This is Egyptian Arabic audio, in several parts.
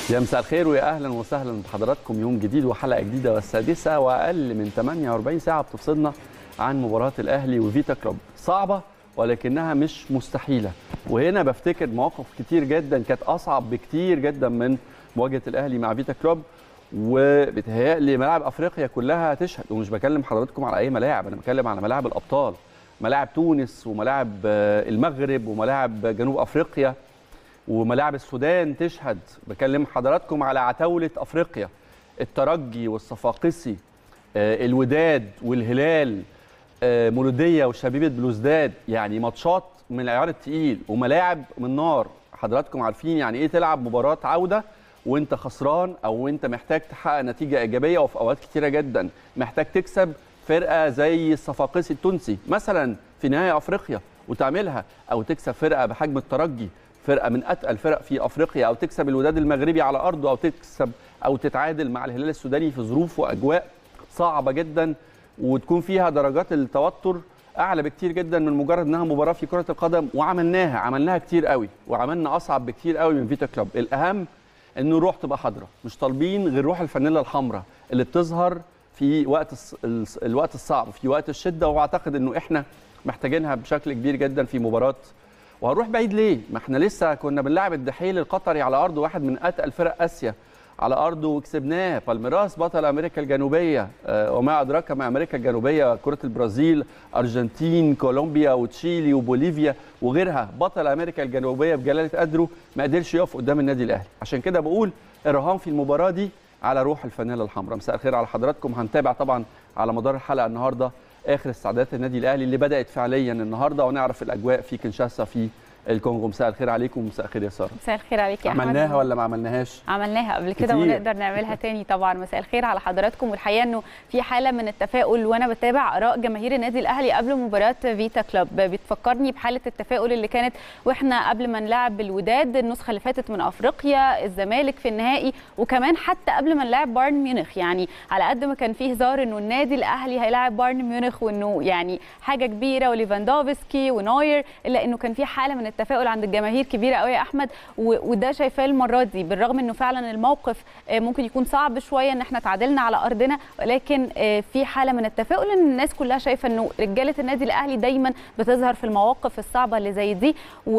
يا مساء الخير ويا اهلا وسهلا بحضراتكم يوم جديد وحلقه جديده والسادسه واقل من 48 ساعه بتفصلنا عن مباراه الاهلي وفيتا كلوب صعبه ولكنها مش مستحيله وهنا بفتكر مواقف كتير جدا كانت اصعب بكتير جدا من مواجهه الاهلي مع فيتا كلوب وبتهيألي ملاعب افريقيا كلها تشهد ومش بكلم حضراتكم على اي ملاعب انا بتكلم على ملاعب الابطال ملاعب تونس وملاعب المغرب وملاعب جنوب افريقيا وملاعب السودان تشهد بكلم حضراتكم على عتاولة أفريقيا الترجي والصفاقسي الوداد والهلال مولودية وشبيبة بلوزداد يعني ماتشات من العيار التقيل وملاعب من نار حضراتكم عارفين يعني ايه تلعب مباراة عودة وانت خسران او انت محتاج تحقق نتيجة ايجابية وفي اوقات كتيرة جدا محتاج تكسب فرقة زي الصفاقسي التونسي مثلا في نهاية افريقيا وتعملها او تكسب فرقة بحجم الترجي فرقه من اتقل الفرق في افريقيا او تكسب الوداد المغربي على ارضه او تكسب او تتعادل مع الهلال السوداني في ظروف واجواء صعبه جدا وتكون فيها درجات التوتر اعلى بكتير جدا من مجرد انها مباراه في كره القدم وعملناها عملناها كتير قوي وعملنا اصعب بكتير قوي من فيتا كلوب الاهم ان الروح تبقى حاضره مش طالبين غير روح الفانيلا الحمراء اللي بتظهر في وقت الوقت الصعب في وقت الشده واعتقد انه احنا محتاجينها بشكل كبير جدا في مباراه وهنروح بعيد ليه؟ ما احنا لسه كنا بنلعب الدحيل القطري على ارض واحد من اتقل فرق اسيا على ارضه وكسبناه بالميراس بطل امريكا الجنوبيه آه وما ادراك ما امريكا الجنوبيه كره البرازيل ارجنتين كولومبيا وتشيلي وبوليفيا وغيرها بطل امريكا الجنوبيه بجلاله قدره ما قدرش يقف قدام النادي الاهلي عشان كده بقول الرهان في المباراه دي على روح الفانيلا الحمراء مساء الخير على حضراتكم هنتابع طبعا على مدار الحلقه النهارده اخر استعدادات النادي الاهلي اللي بدات فعليا النهارده ونعرف الاجواء في كنشاسا في الكونغو مساء الخير عليكم ومساء الخير يا ساره مساء الخير عليك يا احمد عملناها ولا ما عملناهاش عملناها قبل كده ونقدر نعملها تاني طبعا مساء الخير على حضراتكم والحقيقه انه في حاله من التفاؤل وانا بتابع اراء جماهير النادي الاهلي قبل مباراه فيتا كلوب بتفكرني بحاله التفاؤل اللي كانت واحنا قبل ما نلعب الوداد النسخه اللي فاتت من افريقيا الزمالك في النهائي وكمان حتى قبل ما نلعب بايرن ميونخ يعني على قد ما كان فيه هزار انه النادي الاهلي هيلاعب بايرن ميونخ وانه يعني حاجه كبيره وليفاندوفسكي ونوير الا انه كان في حاله من التفاؤل عند الجماهير جماهير كبيره قوي يا احمد وده شايفاه المره دي بالرغم انه فعلا الموقف ممكن يكون صعب شويه ان احنا تعادلنا على ارضنا ولكن في حاله من التفاؤل ان الناس كلها شايفه انه رجاله النادي الاهلي دايما بتظهر في المواقف الصعبه اللي زي دي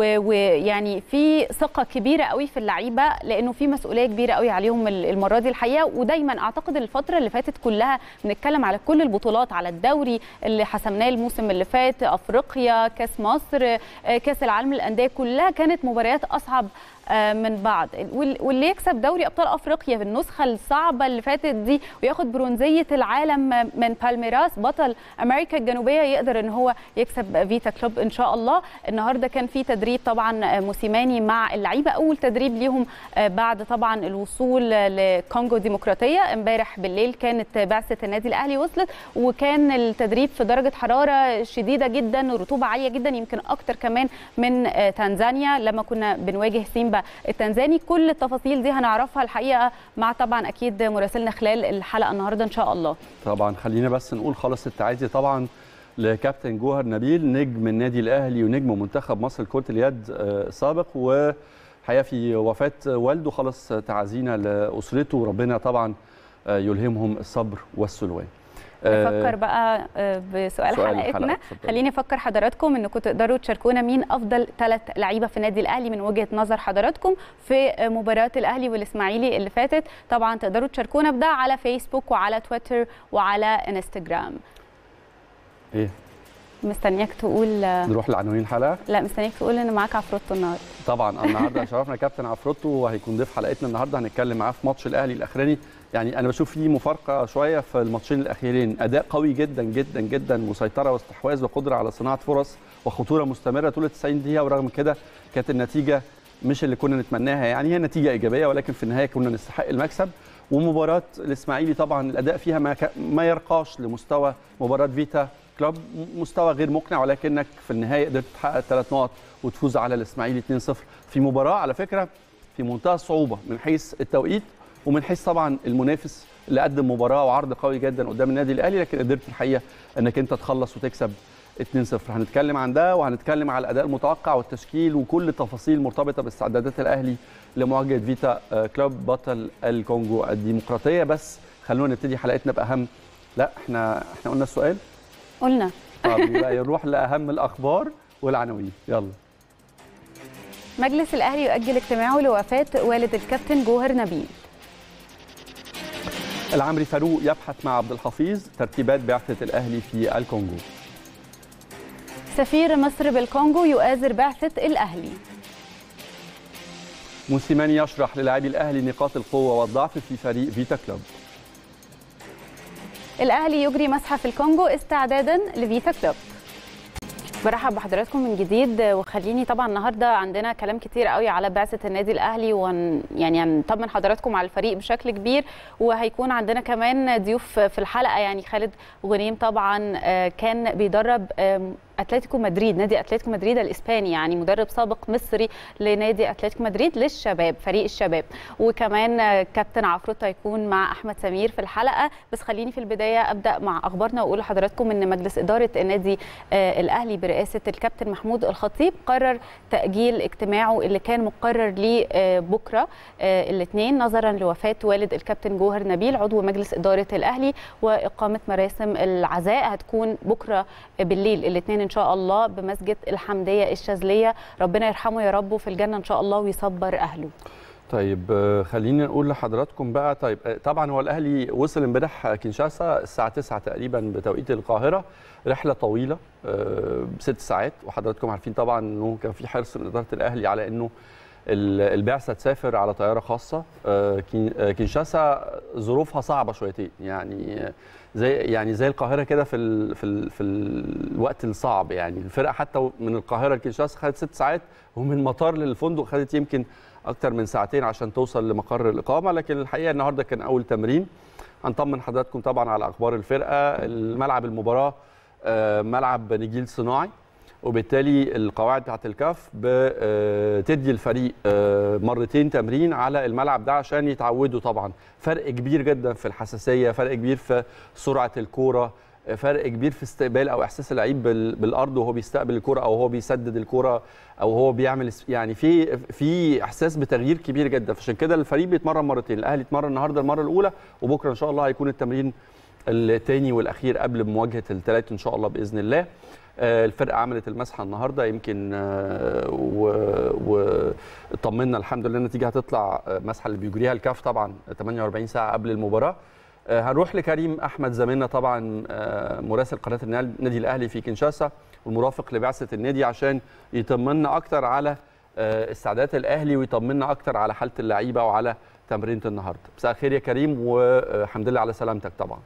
ويعني في ثقه كبيره قوي في اللعيبه لانه في مسؤوليه كبيره قوي عليهم المره دي الحقيقه ودايما اعتقد الفتره اللي فاتت كلها بنتكلم على كل البطولات على الدوري اللي حسمناه الموسم اللي فات افريقيا كاس مصر كاس العالم للانديه كلها كانت مباريات اصعب من بعض واللي يكسب دوري ابطال افريقيا في النسخه الصعبه اللي فاتت دي وياخد برونزيه العالم من بالميراس بطل امريكا الجنوبيه يقدر ان هو يكسب فيتا كلوب ان شاء الله النهارده كان في تدريب طبعا موسيماني مع اللعيبه اول تدريب ليهم بعد طبعا الوصول لكونغو ديمقراطيه امبارح بالليل كانت بعثه النادي الاهلي وصلت وكان التدريب في درجه حراره شديده جدا رطوبه عاليه جدا يمكن اكتر كمان من تنزانيا لما كنا بنواجه سيمبا التنزاني كل التفاصيل دي هنعرفها الحقيقه مع طبعا اكيد مراسلنا خلال الحلقه النهارده ان شاء الله طبعا خلينا بس نقول خالص التعازي طبعا لكابتن جوهر نبيل نجم النادي الاهلي ونجم منتخب مصر لكره اليد السابق وحقيقه في وفاه والده خلاص تعازينا لاسرته وربنا طبعا يلهمهم الصبر والسلوان نفكر بقى بسؤال حلقتنا خليني افكر حضراتكم انكم تقدروا تشاركونا مين افضل ثلاث لعيبه في النادي الاهلي من وجهه نظر حضراتكم في مباراه الاهلي والاسماعيلي اللي فاتت طبعا تقدروا تشاركونا بده على فيسبوك وعلى تويتر وعلى انستجرام ايه مستنياك تقول نروح لعناوين الحلقه لا مستنياك تقول ان معاك عفروتو النهارده طبعا النهارده شرفنا كابتن عفروتو وهيكون ضيف حلقتنا النهارده هنتكلم معاه في ماتش الاهلي الاخراني يعني انا بشوف فيه مفارقه شويه في الماتشين الاخيرين اداء قوي جدا جدا جدا مسيطره واستحواذ وقدره على صناعه فرص وخطوره مستمره طول 90 دقيقه ورغم كده كانت النتيجه مش اللي كنا نتمناها يعني هي نتيجه ايجابيه ولكن في النهايه كنا نستحق المكسب ومباراه الاسماعيلي طبعا الاداء فيها ما, ما يرقاش لمستوى مباراه فيتا كلوب مستوى غير مقنع ولكنك في النهايه قدرت تحقق ثلاث نقط وتفوز على الاسماعيلي 2-0 في مباراه على فكره في منتهى الصعوبه من حيث التوقيت ومن حيث طبعا المنافس اللي قدم مباراه وعرض قوي جدا قدام النادي الاهلي لكن قدرت الحقيقه انك انت تخلص وتكسب 2-0 هنتكلم عن ده وهنتكلم على الاداء المتوقع والتشكيل وكل التفاصيل مرتبطه باستعدادات الاهلي لمواجهه فيتا كلوب بطل الكونغو الديمقراطيه بس خلونا نبتدي حلقتنا باهم لا احنا احنا قلنا السؤال قلنا طب يبقى نروح لاهم الاخبار والعناوين يلا مجلس الاهلي يؤجل اجتماعه لوفاه والد الكابتن جوهر نبيل العمري فاروق يبحث مع عبد الحفيظ ترتيبات بعثه الاهلي في الكونغو سفير مصر بالكونغو يؤازر بعثه الاهلي موسيماني يشرح للاعبي الاهلي نقاط القوه والضعف في فريق فيتا كلوب الاهلي يجري مسحه في الكونغو استعدادا لفيتا كلوب برحب بحضراتكم من جديد وخليني طبعا النهارده عندنا كلام كتير قوي على بعثه النادي الاهلي ون يعني هنطمن حضراتكم على الفريق بشكل كبير وهيكون عندنا كمان ضيوف في الحلقه يعني خالد غنيم طبعا كان بيدرب اتلتيكو مدريد نادي اتلتيكو مدريد الاسباني يعني مدرب سابق مصري لنادي اتلتيكو مدريد للشباب فريق الشباب وكمان كابتن عفروتو هيكون مع احمد سمير في الحلقه بس خليني في البدايه ابدا مع اخبارنا واقول لحضراتكم ان مجلس اداره النادي الاهلي برئاسه الكابتن محمود الخطيب قرر تاجيل اجتماعه اللي كان مقرر ليه بكره الاثنين نظرا لوفاه والد الكابتن جوهر نبيل عضو مجلس اداره الاهلي واقامه مراسم العزاء هتكون بكره بالليل الاثنين ان شاء الله بمسجد الحمديه الشاذليه ربنا يرحمه يا رب في الجنه ان شاء الله ويصبر اهله طيب خلينا نقول لحضراتكم بقى طيب طبعا هو الاهلي وصل امبارح كينشاسا الساعه 9 تقريبا بتوقيت القاهره رحله طويله ست ساعات وحضراتكم عارفين طبعا انه كان في حرص من اداره الاهلي على انه البعثه تسافر على طياره خاصه كينشاسا ظروفها صعبه شويتين يعني زي يعني زي القاهره كده في ال في ال في الوقت الصعب يعني الفرقه حتى من القاهره لكينشاسا خدت ست ساعات ومن مطار للفندق خدت يمكن اكتر من ساعتين عشان توصل لمقر الاقامه لكن الحقيقه النهارده كان اول تمرين هنطمن حضراتكم طبعا على اخبار الفرقه الملعب المباراه ملعب نجيل صناعي وبالتالي القواعد بتاعت الكاف بتدي الفريق مرتين تمرين على الملعب ده عشان يتعودوا طبعا فرق كبير جدا في الحساسيه فرق كبير في سرعه الكوره فرق كبير في استقبال او احساس اللعيب بالارض وهو بيستقبل الكوره او هو بيسدد الكوره او هو بيعمل يعني في في احساس بتغيير كبير جدا فعشان كده الفريق بيتمرن مرتين الاهلي اتمرن النهارده المره الاولى وبكره ان شاء الله هيكون التمرين الثاني والاخير قبل مواجهه الثلاث ان شاء الله باذن الله الفرقه عملت المسحه النهارده يمكن وطمنا الحمد لله النتيجه هتطلع مسحه اللي بيجريها الكاف طبعا 48 ساعه قبل المباراه هنروح لكريم احمد زميلنا طبعا مراسل قناه النادي الاهلي في كينشاسا والمرافق لبعثه النادي عشان يطمنا اكتر على استعدادات الاهلي ويطمنا اكتر على حاله اللعيبه وعلى تمرينه النهارده مساء الخير يا كريم والحمد لله على سلامتك طبعا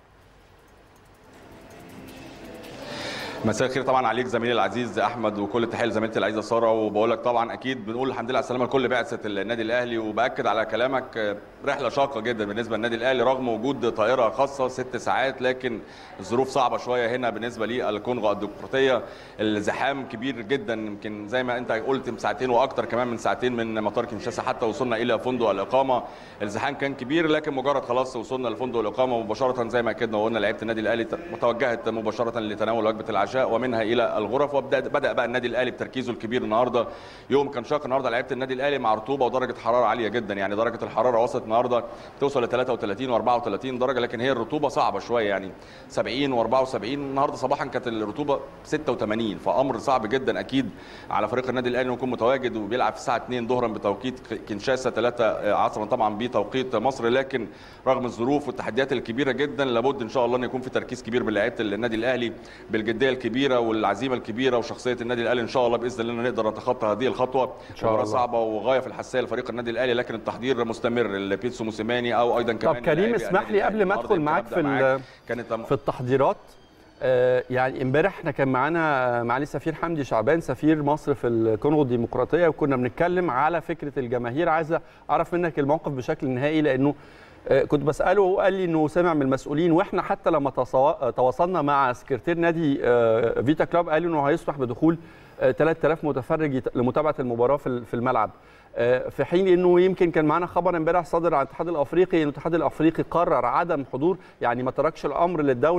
مساء الخير طبعا عليك زميلي العزيز احمد وكل التحيه لزميلتي العزيزه ساره وبقول لك طبعا اكيد بنقول الحمد لله على السلامه لكل بعثه النادي الاهلي وباكد على كلامك رحله شاقه جدا بالنسبه للنادي الاهلي رغم وجود طائره خاصه ست ساعات لكن الظروف صعبه شويه هنا بالنسبه للكونغو الديمقراطيه الزحام كبير جدا يمكن زي ما انت قلت ساعتين واكتر كمان من ساعتين من مطار كنشاسا حتى وصلنا الى فندق الاقامه الزحام كان كبير لكن مجرد خلاص وصلنا لفندق الاقامه مباشره زي ما اكدنا وقلنا لعيبه النادي الاهلي توجهت مباشره لتناول وجبه العشاء ومنها الى الغرف وبدا بدا بقى النادي الاهلي بتركيزه الكبير النهارده يوم كان شاق النهارده لعيبه النادي الاهلي مع رطوبه ودرجه حراره عاليه جدا يعني درجه الحراره وصلت النهارده توصل ل 33 و34 درجه لكن هي الرطوبه صعبه شويه يعني 70 و74 النهارده صباحا كانت الرطوبه 86 فامر صعب جدا اكيد على فريق النادي الاهلي انه يكون متواجد وبيلعب في الساعه 2 ظهرا بتوقيت كنشاسا 3 عصرا طبعا بتوقيت مصر لكن رغم الظروف والتحديات الكبيره جدا لابد ان شاء الله ان يكون في تركيز كبير من لعيبه النادي الاهلي بالجديه الكبيره والعزيمه الكبيره وشخصيه النادي الاهلي ان شاء الله باذن الله نقدر نتخطى هذه الخطوه مباراه صعبه وغايه في الحساسيه لفريق النادي الاهلي لكن التحضير مستمر لبيتسو موسيماني او ايضا كمان طب كريم اسمح لي قبل ما ادخل معاك في كانت في التحضيرات آه يعني امبارح احنا كان معانا معالي سفير حمدي شعبان سفير مصر في الكونغو الديمقراطيه وكنا بنتكلم على فكره الجماهير عايز اعرف منك الموقف بشكل نهائي لانه كنت بساله وهو قال لي انه سمع من المسؤولين واحنا حتى لما تواصلنا مع سكرتير نادي فيتا كلوب قال انه هيسمح بدخول 3000 متفرج لمتابعه المباراه في الملعب في حين انه يمكن كان معانا خبر امبارح صادر عن الاتحاد الافريقي ان الاتحاد الافريقي قرر عدم حضور يعني ما تركش الامر للدوله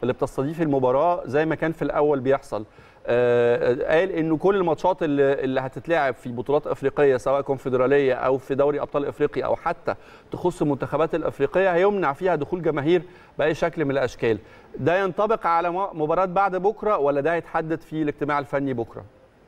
اللي بتستضيف المباراه زي ما كان في الاول بيحصل آه، قال انه كل الماتشات اللي, اللي هتتلعب في بطولات افريقيه سواء كونفدراليه او في دوري ابطال افريقيا او حتى تخص المنتخبات الافريقيه هيمنع فيها دخول جماهير باي شكل من الاشكال ده ينطبق على مباراه بعد بكره ولا ده هيتحدد في الاجتماع الفني بكره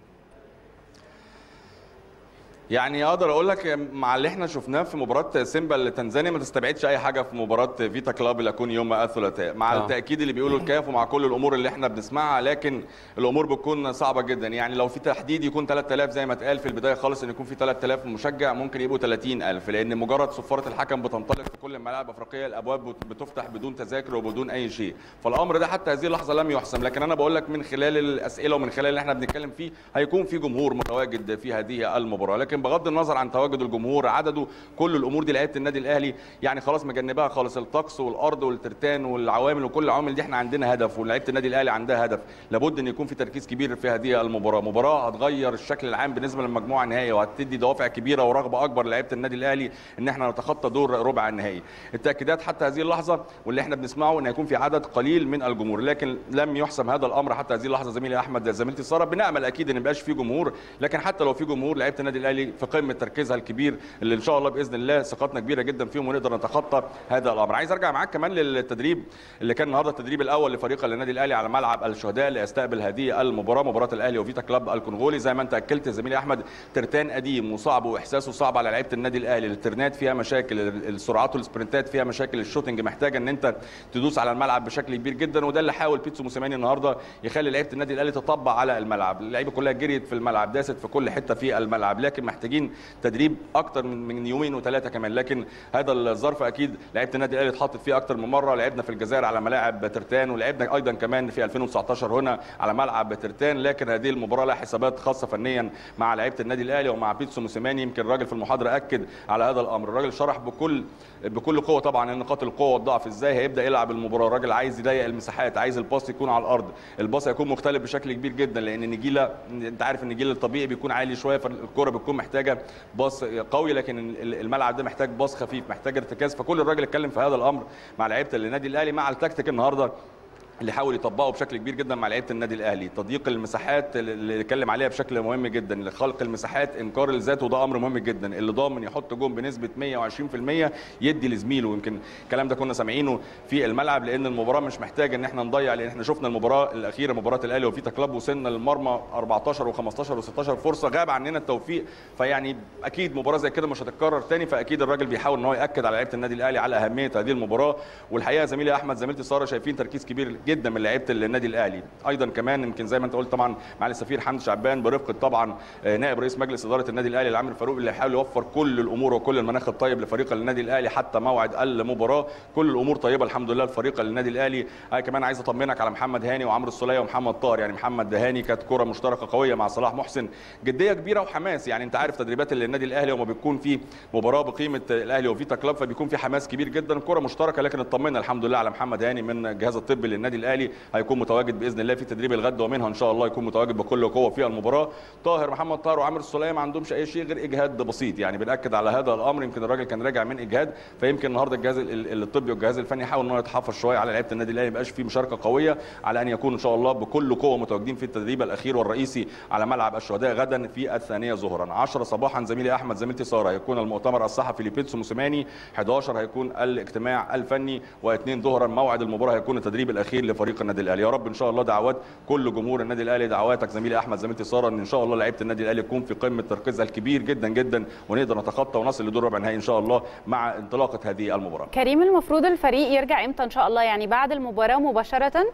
يعني اقدر اقول لك مع اللي احنا شفناه في مباراه سيمبا لتنزانيا ما تستبعدش اي حاجه في مباراه فيتا كلاب اللي هتكون يوم الثلاثاء مع آه. التاكيد اللي بيقوله الكاف ومع كل الامور اللي احنا بنسمعها لكن الامور بتكون صعبه جدا يعني لو في تحديد يكون 3000 زي ما اتقال في البدايه خالص ان يكون في 3000 مشجع ممكن يبقوا 30000 لان مجرد صفاره الحكم بتنطلق في كل الملاعب الافريقيه الابواب بتفتح بدون تذاكر وبدون اي شيء فالامر ده حتى هذه اللحظه لم يحسم لكن انا بقول لك من خلال الاسئله ومن خلال اللي احنا بنتكلم فيه هيكون في جمهور متواجد في هذه المباراه لكن بغض النظر عن تواجد الجمهور عدده كل الامور دي لعيبه النادي الاهلي يعني خلاص مجنباها خالص الطقس والارض والترتان والعوامل وكل العوامل دي احنا عندنا هدف ولعيبه النادي الاهلي عندها هدف لابد ان يكون في تركيز كبير في هذه المباراه مباراه هتغير الشكل العام بالنسبه للمجموعه النهائيه وهتدي دوافع كبيره ورغبه اكبر لعيبه النادي الاهلي ان احنا نتخطى دور ربع النهائي التاكيدات حتى هذه اللحظه واللي احنا بنسمعه ان هيكون في عدد قليل من الجمهور لكن لم يحسم هذا الامر حتى هذه اللحظه زميلي احمد زميلتي ساره بنامل اكيد ان ما يبقاش في جمهور لكن حتى لو في جمهور لعيبه النادي الاهلي في قمه تركيزها الكبير اللي ان شاء الله باذن الله ثقتنا كبيره جدا فيهم ونقدر نتخطى هذا الامر عايز ارجع معاك كمان للتدريب اللي كان النهارده التدريب الاول لفريق النادي الاهلي على ملعب الشهداء ليستقبل هذه المباراه مباراه الاهلي وفيتا كلاب الكونغولي زي ما انت اكلت زميلي احمد ترتان قديم وصعب واحساسه صعب على لعيبه النادي الاهلي الترنات فيها مشاكل السرعات والسبرنتات فيها مشاكل الشوتنج محتاجه ان انت تدوس على الملعب بشكل كبير جدا وده اللي حاول بيتسو موسيماني النهارده يخلي لعيبه النادي الاهلي تطبق على الملعب اللعيبه كلها جريت في الملعب داست في كل حته في الملعب لكن محتاجين تدريب اكتر من يومين وثلاثه كمان لكن هذا الظرف اكيد لعيبه النادي الاهلي اتحطت فيه اكتر من مره لعبنا في الجزائر على ملاعب ترتان ولعبنا ايضا كمان في 2019 هنا على ملعب ترتان لكن هذه المباراه لها حسابات خاصه فنيا مع لعيبه النادي الاهلي ومع بيتسو موسيماني يمكن الراجل في المحاضره اكد على هذا الامر الراجل شرح بكل بكل قوه طبعا نقاط القوه والضعف ازاي هيبدا يلعب المباراه الراجل عايز يضيق المساحات عايز الباص يكون على الارض الباص هيكون مختلف بشكل كبير جدا لان النجيله انت عارف النجيل الطبيعي بيكون عالي شويه فالكره بتكون محتاجه باص قوي لكن الملعب ده محتاج باص خفيف محتاج ارتكاز فكل الراجل اتكلم في هذا الامر مع لعيبه النادي الاهلي مع التكتيك النهارده اللي حاول يطبقه بشكل كبير جدا مع لعيبه النادي الاهلي تضييق المساحات اللي اتكلم عليها بشكل مهم جدا خلق المساحات انكار الذات وده امر مهم جدا اللي ضامن يحط جون بنسبه 120% يدي لزميله يمكن الكلام ده كنا سامعينه في الملعب لان المباراه مش محتاجه ان احنا نضيع لان احنا شفنا المباراه الاخيره مباراه الاهلي وفيتا كلاب وصلنا للمرمى 14 و15 و16 فرصه غاب عننا التوفيق فيعني اكيد مباراه زي كده مش هتتكرر تاني فاكيد الراجل بيحاول ان هو ياكد على لعيبه النادي الاهلي على اهميه هذه المباراه والحقيقه زميلي احمد زميلتي ساره شايفين تركيز كبير جدا من لعيبه النادي الاهلي ايضا كمان يمكن زي ما انت قلت طبعا معالي السفير حمدي شعبان برفقه طبعا نائب رئيس مجلس اداره النادي الاهلي العامر فاروق اللي هيحاول يوفر كل الامور وكل المناخ الطيب لفريق النادي الاهلي حتى موعد المباراه كل الامور طيبه الحمد لله لفريق النادي الاهلي انا كمان عايز اطمنك على محمد هاني وعمرو السوليه ومحمد طاهر يعني محمد هاني كانت كره مشتركه قويه مع صلاح محسن جديه كبيره وحماس يعني انت عارف تدريبات النادي الاهلي وما بيكون في مباراه بقيمه الاهلي وفيتا كلاب فبيكون في حماس كبير جدا كره مشتركه لكن اطمنا الحمد لله على محمد هاني من الجهاز الطبي للنادي الاهلي هيكون متواجد باذن الله في تدريب الغد ومنها ان شاء الله يكون متواجد بكل قوه في المباراه طاهر محمد طاهر وعامر السوليه ما عندهمش اي شيء غير اجهاد بسيط يعني بناكد على هذا الامر يمكن الراجل كان راجع من اجهاد فيمكن النهارده الجهاز الطبي والجهاز الفني يحاول ان هو يتحفظ شويه على لعيبه النادي الاهلي ما يبقاش في مشاركه قويه على ان يكون ان شاء الله بكل قوه متواجدين في التدريب الاخير والرئيسي على ملعب الشهداء غدا في الثانيه ظهرا 10 صباحا زميلي احمد زميلتي ساره هيكون المؤتمر الصحفي لبيتسو موسيماني 11 هيكون الاجتماع الفني و2 ظهرا موعد المباراه هيكون التدريب الاخير لفريق النادي الاهلي يا رب ان شاء الله دعوات كل جمهور النادي الاهلي دعواتك زميلي احمد زميلتي ساره ان ان شاء الله لعيبه النادي الاهلي تكون في قمه تركيزها الكبير جدا جدا ونقدر نتخطى ونصل لدور ربع النهائي ان شاء الله مع انطلاقه هذه المباراه. كريم المفروض الفريق يرجع امتى ان شاء الله يعني بعد المباراه مباشره؟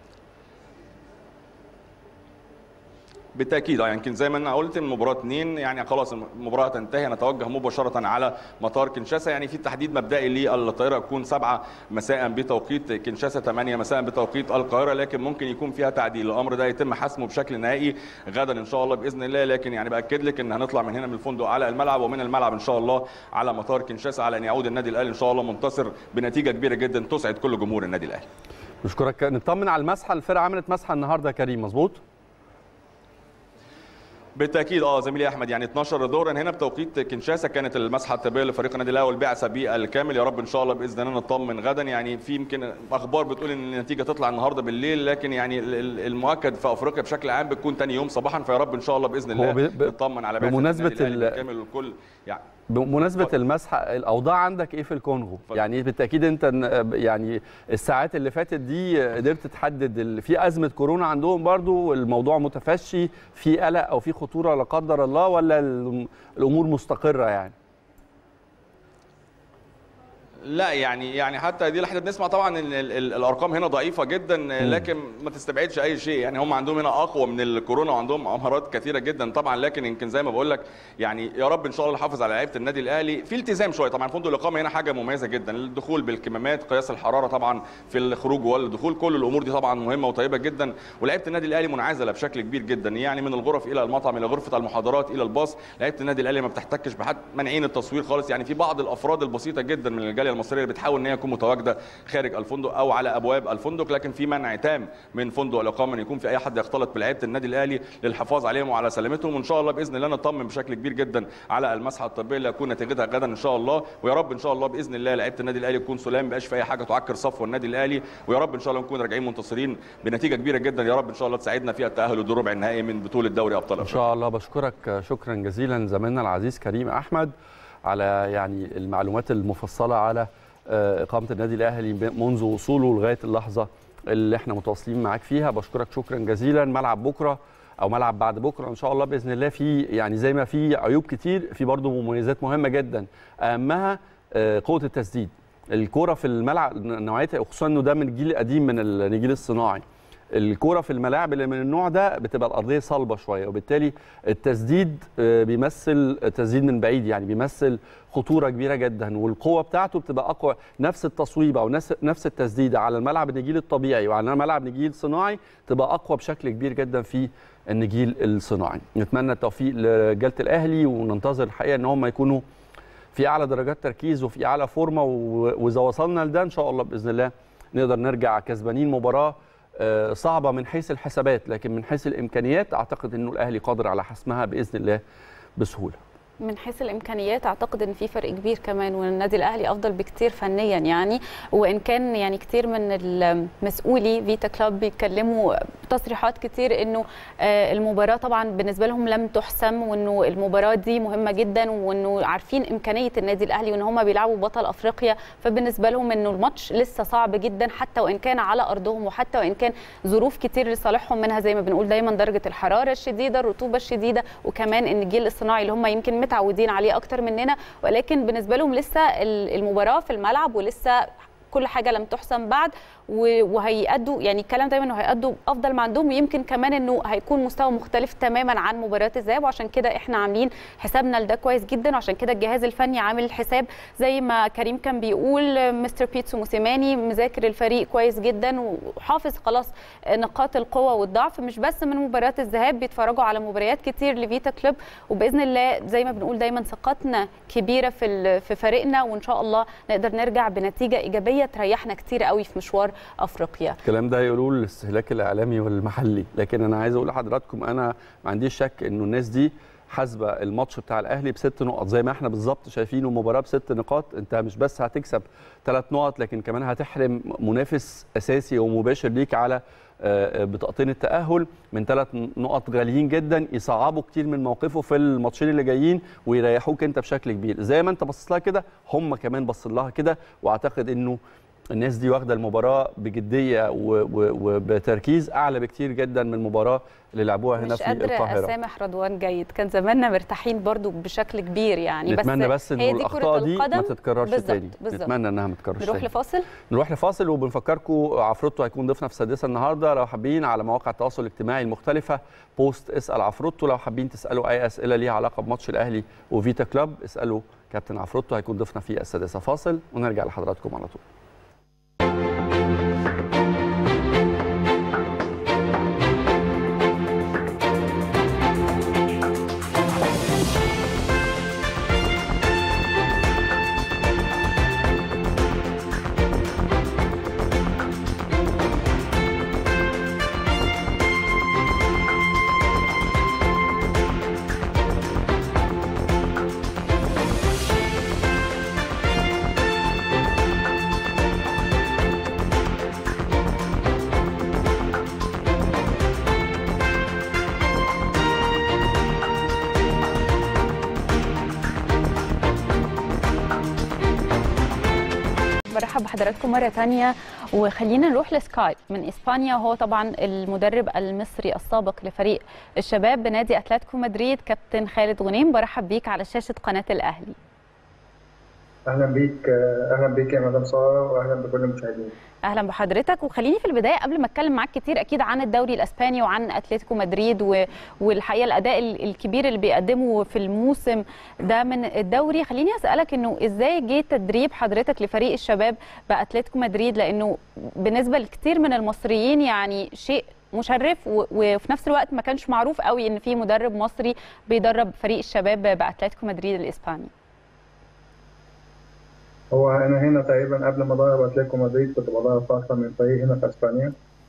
بالتاكيد اه يمكن زي ما انا قلت المباراه اثنين يعني خلاص المباراه تنتهي نتوجه مباشره على مطار كنشاسا يعني في تحديد مبدئي للطائره تكون 7 مساء بتوقيت كنشاسا 8 مساء بتوقيت القاهره لكن ممكن يكون فيها تعديل الامر ده يتم حسمه بشكل نهائي غدا ان شاء الله باذن الله لكن يعني باكد لك ان هنطلع من هنا من الفندق على الملعب ومن الملعب ان شاء الله على مطار كنشاسا على ان يعود النادي الاهلي ان شاء الله منتصر بنتيجه كبيره جدا تسعد كل جمهور النادي الاهلي. نشكرك نطمن على المسحه الفرقه عملت مسحه النهارده يا كريم مظبوط؟ بالتاكيد اه زميلي احمد يعني 12 دورا هنا بتوقيت كنشاسا كانت المسحه الطبيه لفريق النادي الاهلي والبعثه بالكامل يا رب ان شاء الله باذن الله نطمن غدا يعني في يمكن اخبار بتقول ان النتيجه تطلع النهارده بالليل لكن يعني المؤكد في افريقيا بشكل عام بتكون ثاني يوم صباحا فيا رب ان شاء الله باذن الله نطمن على بمناسبه الكامل والكل يعني بمناسبه المسحه الاوضاع عندك ايه في الكونغو فضل. يعني بالتاكيد انت يعني الساعات اللي فاتت دي قدرت تحدد في ازمه كورونا عندهم برضو الموضوع متفشي في قلق او في خطوره لا قدر الله ولا الامور مستقره يعني لا يعني يعني حتى دي احنا بنسمع طبعا ان الارقام هنا ضعيفه جدا لكن ما تستبعدش اي شيء يعني هم عندهم هنا اقوى من الكورونا وعندهم امراض كثيره جدا طبعا لكن يمكن زي ما بقول لك يعني يا رب ان شاء الله نحافظ على لعيبه النادي الاهلي في التزام شويه طبعا فندق الاقامه هنا حاجه مميزه جدا الدخول بالكمامات قياس الحراره طبعا في الخروج والدخول كل الامور دي طبعا مهمه وطيبه جدا ولعيبه النادي الاهلي منعزله بشكل كبير جدا يعني من الغرف الى المطعم الى غرفه المحاضرات الى الباص لعيبه النادي الاهلي ما بتحتكش بحد مانعين التصوير خالص يعني في بعض الافراد البسيطه جدا من الجاليه المصريه اللي بتحاول ان هي تكون متواجده خارج الفندق او على ابواب الفندق لكن في منع تام من فندق الاقامه ان يكون في اي حد يختلط بلعيبه النادي الاهلي للحفاظ عليهم وعلى سلامتهم وان شاء الله باذن الله نطمن بشكل كبير جدا على المسحه الطبيه اللي هتكون نتيجتها غدا ان شاء الله ويا رب ان شاء الله باذن الله لعيبه النادي الاهلي تكون سلام ما في اي حاجه تعكر صفو النادي الاهلي ويا رب ان شاء الله نكون راجعين منتصرين بنتيجه كبيره جدا يا رب ان شاء الله تساعدنا في التاهل لدور ربع النهائي من بطوله دوري ابطال افريقيا ان شاء الله بشكرك شكرا جزيلا زميلنا العزيز كريم احمد على يعني المعلومات المفصله على اقامه النادي الاهلي منذ وصوله لغايه اللحظه اللي احنا متواصلين معاك فيها بشكرك شكرا جزيلا ملعب بكره او ملعب بعد بكره ان شاء الله باذن الله في يعني زي ما في عيوب كتير في برضه مميزات مهمه جدا اهمها قوه التسديد الكوره في الملعب نوعيتها خصوصا انه ده من الجيل القديم من النجيل الصناعي الكوره في الملاعب اللي من النوع ده بتبقى الارضيه صلبه شويه وبالتالي التسديد بيمثل تسديد من بعيد يعني بيمثل خطوره كبيره جدا والقوه بتاعته بتبقى اقوى نفس التصويب او نفس التسديده على الملعب النجيل الطبيعي وعلى ملعب نجيل صناعي تبقى اقوى بشكل كبير جدا في النجيل الصناعي نتمنى التوفيق لرجاله الاهلي وننتظر الحقيقه ان هم يكونوا في اعلى درجات تركيز وفي اعلى فورمه واذا وصلنا لده ان شاء الله باذن الله نقدر نرجع كسبانين مباراه صعبه من حيث الحسابات لكن من حيث الامكانيات اعتقد انه الاهلي قادر على حسمها باذن الله بسهوله من حيث الامكانيات اعتقد ان في فرق كبير كمان والنادي الاهلي افضل بكتير فنيا يعني وان كان يعني كتير من المسؤولي فيتا كلوب بيتكلموا تصريحات كتير انه المباراه طبعا بالنسبه لهم لم تحسم وانه المباراه دي مهمه جدا وانه عارفين امكانيه النادي الاهلي وان هم بيلعبوا بطل افريقيا فبالنسبه لهم انه الماتش لسه صعب جدا حتى وان كان على ارضهم وحتى وان كان ظروف كتير لصالحهم منها زي ما بنقول دايما درجه الحراره الشديده الرطوبه الشديده وكمان ان الجيل الصناعي اللي هم يمكن متعودين عليه اكتر مننا ولكن بالنسبه لهم لسه المباراه في الملعب ولسه كل حاجه لم تحسم بعد وهيأدوا يعني الكلام دايما انه هيأدوا افضل ما عندهم ويمكن كمان انه هيكون مستوى مختلف تماما عن مباراه الذهاب وعشان كده احنا عاملين حسابنا لده كويس جدا وعشان كده الجهاز الفني عامل الحساب زي ما كريم كان بيقول مستر بيتسو موسيماني مذاكر الفريق كويس جدا وحافظ خلاص نقاط القوه والضعف مش بس من مباراه الذهاب بيتفرجوا على مباريات كتير لفيتا كلوب وباذن الله زي ما بنقول دايما ثقتنا كبيره في في فريقنا وان شاء الله نقدر نرجع بنتيجه ايجابيه تريحنا كتير قوي في مشوار افريقيا الكلام ده هيقولوه الاستهلاك الاعلامي والمحلي لكن انا عايز اقول لحضراتكم انا ما عنديش شك انه الناس دي حاسبه الماتش بتاع الاهلي بست نقط زي ما احنا بالظبط شايفينه مباراه بست نقاط انت مش بس هتكسب ثلاث نقط لكن كمان هتحرم منافس اساسي ومباشر ليك على بطاقتين التاهل من ثلاث نقط غاليين جدا يصعبوا كتير من موقفه في الماتشين اللي جايين ويريحوك انت بشكل كبير زي ما انت بصيت لها كده هم كمان باصين لها كده واعتقد انه الناس دي واخده المباراه بجديه وبتركيز اعلى بكتير جدا من المباراه اللي لعبوها هنا في القاهره مش قادره اسامح رضوان جيد كان زماننا مرتاحين برضو بشكل كبير يعني نتمنى بس, بس انه الاخطاء دي ما تتكررش بالزبط تاني بالزبط. نتمنى انها ما تتكررش نروح تاني. لفاصل نروح لفاصل وبنفكركم عفروتو هيكون ضيفنا في السادسه النهارده لو حابين على مواقع التواصل الاجتماعي المختلفه بوست اسال عفروتو لو حابين تسالوا اي اسئله ليها علاقه بماتش الاهلي وفيتا كلوب اسالوا كابتن عفروتو هيكون ضيفنا في السادسه فاصل ونرجع لحضراتكم على طول برحب بحضراتكم مره ثانيه وخلينا نروح لسكاي من اسبانيا وهو طبعا المدرب المصري السابق لفريق الشباب بنادي اتلتيكو مدريد كابتن خالد غنيم برحب بيك على شاشه قناه الاهلي اهلا بيك اهلا بيك يا مدام ساره واهلا بكل المشاهدين اهلا بحضرتك وخليني في البدايه قبل ما اتكلم معاك كتير اكيد عن الدوري الاسباني وعن اتلتيكو مدريد و... والحقيقه الاداء الكبير اللي بيقدمه في الموسم ده من الدوري خليني اسالك انه ازاي جه تدريب حضرتك لفريق الشباب باتلتيكو مدريد لانه بالنسبه لكثير من المصريين يعني شيء مشرف و... وفي نفس الوقت ما كانش معروف قوي ان في مدرب مصري بيدرب فريق الشباب باتلتيكو مدريد الاسباني هو انا هنا تقريبا قبل ما ادرب اتلتيكو مدريد كنت بدرب فتره من فريق هنا في اسبانيا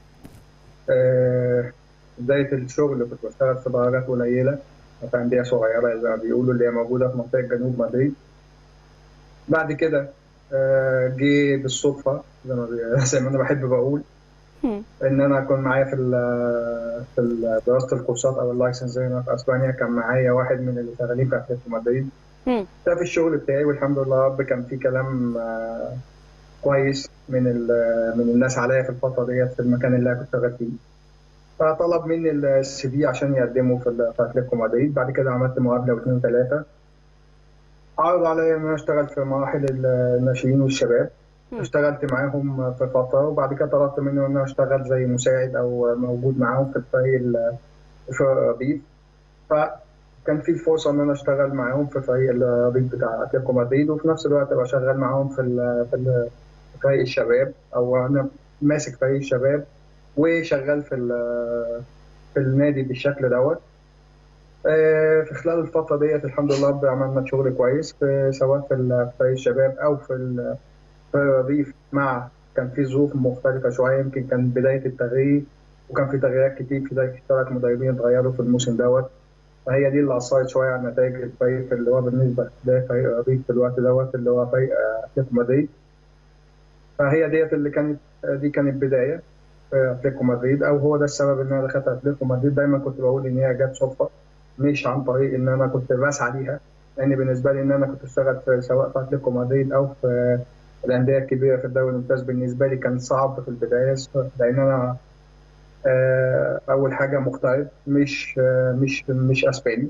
بدايه آه الشغل كنت بشتغل في درجات قليله في انديه صغيره زي ما بيقولوا اللي هي موجوده في منطقه جنوب مدريد بعد كده آه جه بالصدفه زي ما زي ما انا بحب بقول ان انا اكون معايا في في دراسه الكورسات او اللايسنس هنا في اسبانيا كان معايا واحد من اللي شغالين في اتلتيكو مدريد ده في الشغل بتاعي والحمد لله رب كان في كلام آه كويس من من الناس عليا في الفتره ديت في المكان اللي انا كنت شغال فيه فطلب مني السي في عشان يقدمه في اتلتيكو مدريد بعد كده عملت مقابله واثنين وثلاثه عرض عليا ان انا اشتغل في مراحل الناشئين والشباب اشتغلت معاهم في فتره وبعد كده طلبت منه ان انا اشتغل زي مساعد او موجود معاهم في الفريق في الربيب كان في فرصه ان انا اشتغل معاهم في فريق الريد بتاع اتلتيكو مدريد وفي نفس الوقت ابقى شغال معاهم في في فريق الشباب او انا ماسك فريق الشباب وشغال في في النادي بالشكل دوت في خلال الفتره ديت الحمد لله عملنا شغل كويس في سواء في فريق الشباب او في في الريف مع كان في ظروف مختلفه شويه يمكن كان بدايه التغيير وكان في تغييرات كتير في ثلاث مدربين اتغيروا في الموسم دوت فهي دي اللي اثرت شويه على نتائج الفريق اللي هو بالنسبه لفريق الريف في الوقت دوت اللي هو فريق اتلتيكو مدريد فهي ديت اللي كانت دي كانت بدايه في اتلتيكو مدريد او هو ده السبب ان انا دخلت اتلتيكو مدريد دايما كنت بقول ان هي جت صدفه مش عن طريق ان انا كنت بسعى ليها لان بالنسبه لي ان انا كنت اشتغل في سواء في اتلتيكو مدريد او في الانديه الكبيره في الدوري الممتاز بالنسبه لي كان صعب في البدايه لان انا اول حاجه مغترب مش مش مش اسباني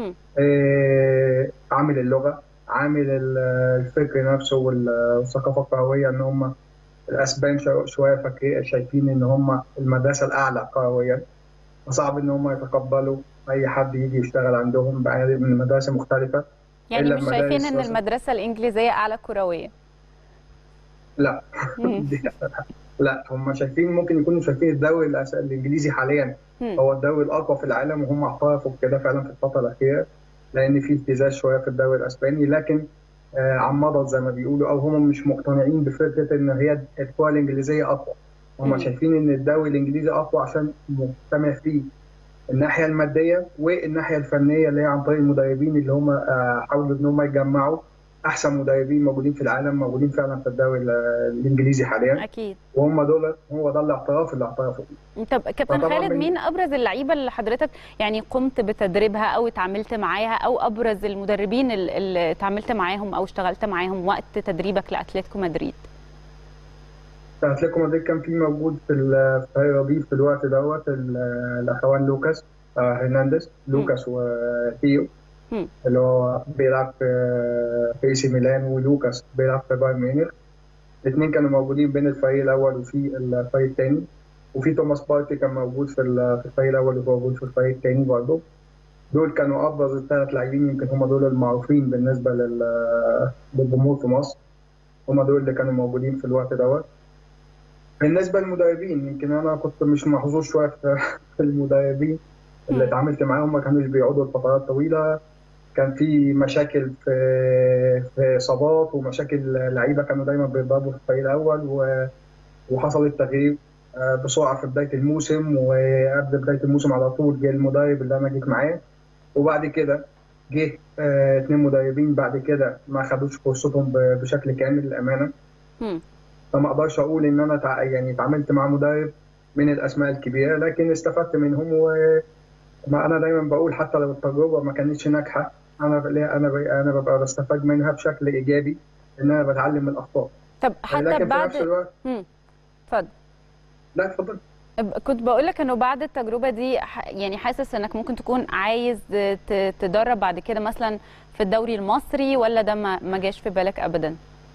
عامل اللغه عامل الفكر نفسه والثقافه الكرويه ان هم الاسبان شويه فاكرين شايفين ان هم المدرسه الاعلى كرويا فصعب ان هم يتقبلوا اي حد يجي يشتغل عندهم من مدرسه مختلفه يعني مش شايفين ان المدرسه الانجليزيه اعلى كرويا لا لا هم شايفين ممكن يكونوا شايفين الدوري الانجليزي حاليا هو الدوري الاقوى في العالم وهم اعترفوا بكده فعلا في الفتره الاخيره لان في ابتزاز شويه في الدوري الاسباني لكن آه عمضت زي ما بيقولوا او هم مش مقتنعين بفكره ان هي الكره الانجليزيه اقوى هم شايفين ان الدوري الانجليزي اقوى عشان مجتمع فيه الناحيه الماديه والناحيه الفنيه اللي هي عن طريق المدربين اللي هم آه حاولوا ان هم يجمعوا احسن مدربين موجودين في العالم موجودين فعلا في الدوري الانجليزي حاليا اكيد وهم دول هو ده الاعتراف اللي اعترفوا بيه طب كابتن خالد مين ابرز اللعيبه اللي حضرتك يعني قمت بتدريبها او اتعاملت معاها او ابرز المدربين اللي اتعاملت معاهم او اشتغلت معاهم وقت تدريبك لاتلتيكو مدريد اتلتيكو مدريد كان في موجود في الفريق الربيع في الوقت دوت الاخوان لوكاس هرنانديز لوكاس وثيو اللي هو بيلعب في في اي سي ميلان ولوكاس بيلعب في بايرن ميونخ الاثنين كانوا موجودين بين الفريق الاول وفي الفريق الثاني وفي توماس بارتي كان موجود في الفريق الاول وموجود في الفريق الثاني برضه دول كانوا ابرز الثلاث لاعبين يمكن هم دول المعروفين بالنسبه للجمهور في مصر هم دول اللي كانوا موجودين في الوقت دوت بالنسبه للمدربين يمكن انا كنت مش محظوظ شويه في المدربين اللي اتعاملت معاهم ما كانوش بيقعدوا لفترات طويله كان في مشاكل في في اصابات ومشاكل لعيبه كانوا دايما بيضربوا في الفريق الاول وحصل التغيير بسرعه في بدايه الموسم وقبل بدايه الموسم على طول جه المدرب اللي انا جيت معاه وبعد كده جه اثنين مدربين بعد كده ما خدوش فرصتهم بشكل كامل للامانه فما اقدرش اقول ان انا تع... يعني اتعاملت مع مدرب من الاسماء الكبيره لكن استفدت منهم وما انا دايما بقول حتى لو التجربه ما كانتش ناجحه انا انا انا ببقى بستفاد منها بشكل ايجابي ان انا بتعلم من الاخطاء طب حتى لكن في بعد نفس الوقت مم. اتفضل لا اتفضل كنت بقول لك انه بعد التجربه دي ح- يعني حاسس انك ممكن تكون عايز ت- تدرب بعد كده مثلا في الدوري المصري ولا ده ما ما جاش في بالك ابدا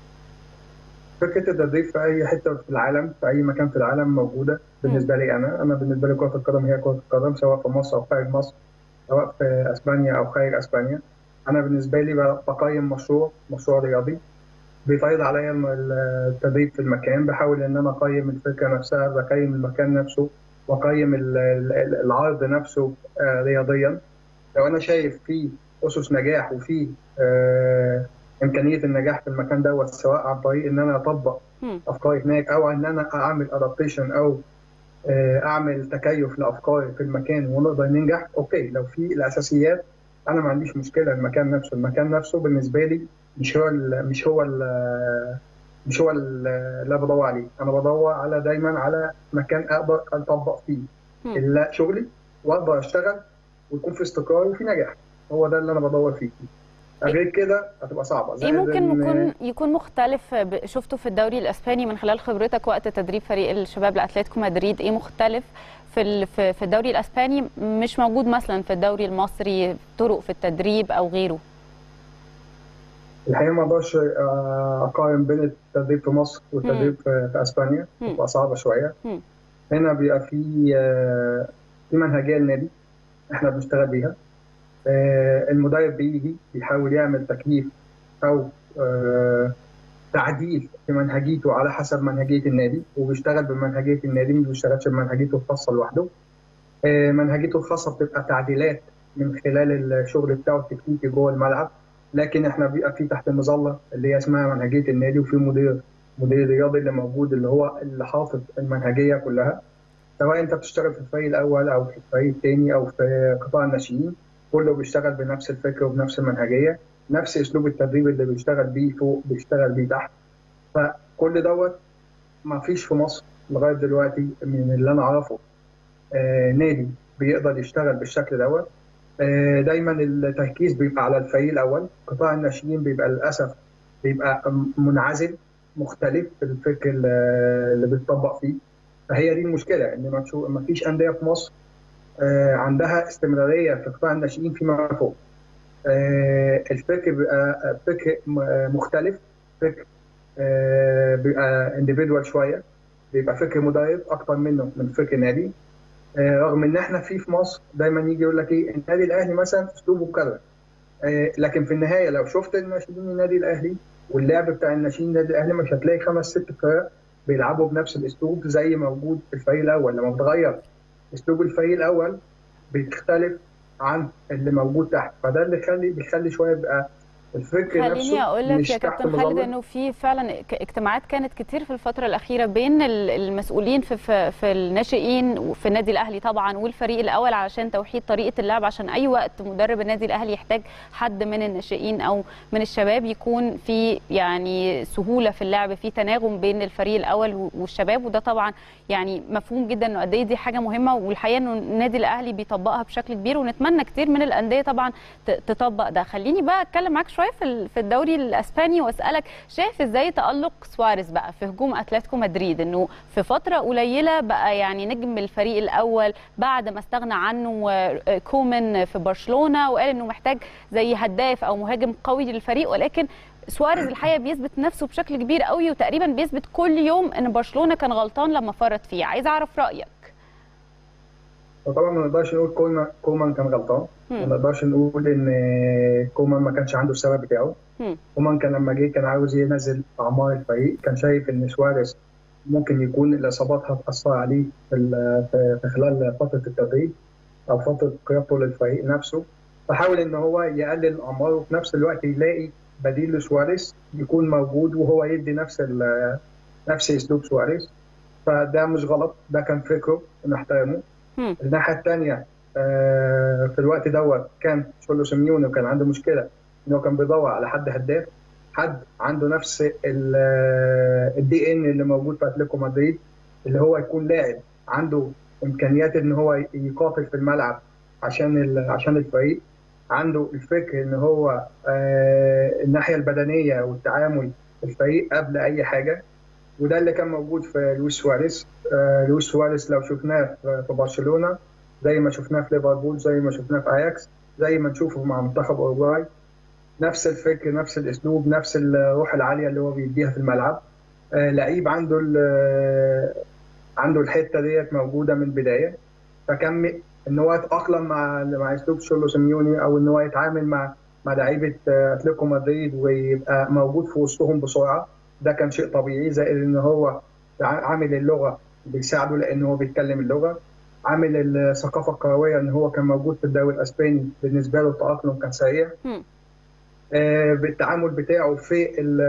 فكره التدريب في اي حته في العالم في اي مكان في العالم موجوده بالنسبه لي انا انا بالنسبه لي كره القدم هي كره القدم سواء في مصر او خارج مصر سواء في اسبانيا او خارج اسبانيا انا بالنسبه لي بقيم مشروع مشروع رياضي بيفرض عليا الم- التدريب في المكان بحاول ان انا اقيم الفكره نفسها بقيم المكان نفسه واقيم ال- ال- العرض نفسه آه، رياضيا لو انا شايف فيه اسس نجاح وفيه آه، امكانيه النجاح في المكان دوت سواء عن طريق ان انا اطبق مم. افكاري هناك او ان انا اعمل ادابتيشن او آه، اعمل تكيف لافكاري في المكان ونقدر ننجح اوكي لو في الاساسيات انا ما عنديش مشكله المكان نفسه المكان نفسه بالنسبه لي مش هو ال مش هو ال مش هو ال- اللي أنا بدور عليه انا بدور على دايما على مكان اقدر اطبق فيه مم. ال- شغلي واقدر اشتغل ويكون في استقرار وفي نجاح هو ده اللي انا بدور فيه غير كده هتبقى صعبه ايه زائد ممكن إن- يكون يكون مختلف ب- شفته في الدوري الاسباني من خلال خبرتك وقت تدريب فريق الشباب لاتلتيكو مدريد ايه مختلف في ال- في في الدوري الاسباني مش موجود مثلا في الدوري المصري طرق في التدريب او غيره الحقيقه ما اقدرش آه، اقارن بين التدريب في مصر والتدريب في في اسبانيا مم. بتبقى صعبه شويه مم. هنا بيبقى في آه، في منهجيه للنادي احنا بنشتغل بيها آه، المدرب بيجي بيحاول يعمل تكليف او آه، تعديل في منهجيته على حسب منهجيه النادي وبيشتغل بمنهجيه النادي ما بيشتغلش بمنهجيته الخاصه لوحده آه، منهجيته الخاصه بتبقى تعديلات من خلال الشغل بتاعه التكتيكي جوه الملعب لكن احنا بيبقى في تحت المظله اللي هي اسمها منهجيه النادي وفي مدير مدير رياضي اللي موجود اللي هو اللي حافظ المنهجيه كلها سواء انت بتشتغل في الفريق الاول او في الفريق الثاني او في قطاع الناشئين كله بيشتغل بنفس الفكره وبنفس المنهجيه نفس اسلوب التدريب اللي بيشتغل بيه فوق بيشتغل بيه تحت فكل دوت ما فيش في مصر لغايه دلوقتي من اللي انا اعرفه آه نادي بيقدر يشتغل بالشكل دوت آه دايما التركيز بيبقى على الفريق الاول قطاع الناشئين بيبقى للاسف بيبقى منعزل مختلف في الفكر اللي اللي بيتطبق فيه فهي دي المشكله ان ما تشوف- ما فيش انديه في مصر آه، عندها استمراريه في قطاع الناشئين فيما فوق. آه، الفكر بيبقى فكر م- مختلف فكر آه، بيبقى انديفيدوال شويه بيبقى فكر مدرب اكتر منه من فكر نادي آه، رغم ان احنا في في مصر دايما يجي يقول لك ايه النادي الاهلي مثلا اسلوبه كذا آه، لكن في النهايه لو شفت الناشئين النادي الاهلي واللعب بتاع الناشئين النادي الاهلي مش هتلاقي خمس ست فرق بيلعبوا بنفس الاسلوب زي موجود في الفريق الاول لما بتغير اسلوب الفريق الاول بيختلف عن اللي موجود تحت فده اللي خلي بيخلي شويه يبقى الفكر خليني نفسه اقول لك مش يا تحت كابتن خالد مظلة. انه في فعلا ك- اجتماعات كانت كتير في الفتره الاخيره بين ال- المسؤولين في في, في الناشئين وفي النادي الاهلي طبعا والفريق الاول علشان توحيد طريقه اللعب عشان اي وقت مدرب النادي الاهلي يحتاج حد من الناشئين او من الشباب يكون في يعني سهوله في اللعب في تناغم بين الفريق الاول و- والشباب وده طبعا يعني مفهوم جدا انه قد ايه دي حاجه مهمه والحقيقه انه النادي الاهلي بيطبقها بشكل كبير ونتمنى كتير من الانديه طبعا ت- تطبق ده خليني بقى اتكلم معاك شويه في ال- في الدوري الاسباني واسالك شايف ازاي تالق سواريز بقى في هجوم اتلتيكو مدريد انه في فتره قليله بقى يعني نجم الفريق الاول بعد ما استغنى عنه آه، كومان في برشلونه وقال انه محتاج زي هداف او مهاجم قوي للفريق ولكن سواريز الحقيقه بيثبت نفسه بشكل كبير قوي وتقريبا بيثبت كل يوم ان برشلونه كان غلطان لما فرط فيه عايز اعرف رايك وطبعا ما نقدرش نقول كومان كومان كان غلطان ما مم. نقدرش نقول ان كومان ما كانش عنده السبب بتاعه مم. كومان كان لما جه كان عاوز ينزل اعمار الفريق كان شايف ان سواريز ممكن يكون الاصابات هتاثر عليه في ال- في في خلال فتره التدريب او فتره قيادته للفريق نفسه فحاول ان هو يقلل الاعمار وفي نفس الوقت يلاقي بديل لسواريز يكون موجود وهو يدي نفس ال- نفس اسلوب سواريز فده مش غلط ده كان فكره نحترمه مم. الناحيه الثانيه في الوقت دوت كان شولو سيميوني وكان عنده مشكله ان هو كان بيدور على حد هداف حد عنده نفس الدي ان اللي موجود في اتلتيكو مدريد اللي هو يكون لاعب عنده امكانيات ان هو يقاتل في الملعب عشان ال- عشان الفريق عنده الفكر ان هو آه، الناحيه البدنيه والتعامل الفريق قبل اي حاجه وده اللي كان موجود في لويس سواريز آه لويس سواريز لو شفناه في برشلونه زي ما شفناه في ليفربول زي ما شفناه في اياكس زي ما نشوفه مع منتخب اوروغواي نفس الفكر نفس الاسلوب نفس الروح العاليه اللي هو بيديها في الملعب آه لعيب عنده عنده الحته ديت موجوده من البدايه فكان ان هو يتاقلم مع مع اسلوب شولو سيميوني او ان هو يتعامل مع مع لعيبه اتلتيكو مدريد ويبقى موجود في وسطهم بسرعه ده كان شيء طبيعي زائد ان هو عامل اللغه بيساعده لان هو بيتكلم اللغه عامل الثقافه الكرويه ان هو كان موجود في الدوري الاسباني بالنسبه له التاقلم كان سريع آه بالتعامل بتاعه في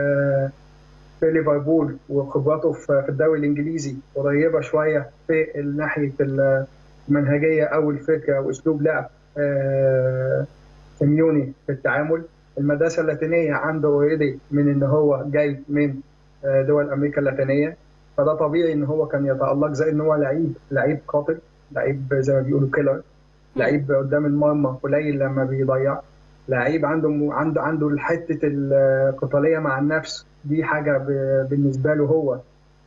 في ليفربول وخبراته في الدوري الانجليزي قريبه شويه في ناحيه المنهجيه او الفكره واسلوب لعب آه سيميوني في التعامل المدرسه اللاتينيه عنده اوريدي من ان هو جاي من دول امريكا اللاتينيه فده طبيعي ان هو كان يتالق زي ان هو لعيب لعيب قاتل لعيب زي ما بيقولوا كيلر لعيب قدام المرمى قليل لما بيضيع لعيب عنده عنده عنده حته القتاليه مع النفس دي حاجه بالنسبه له هو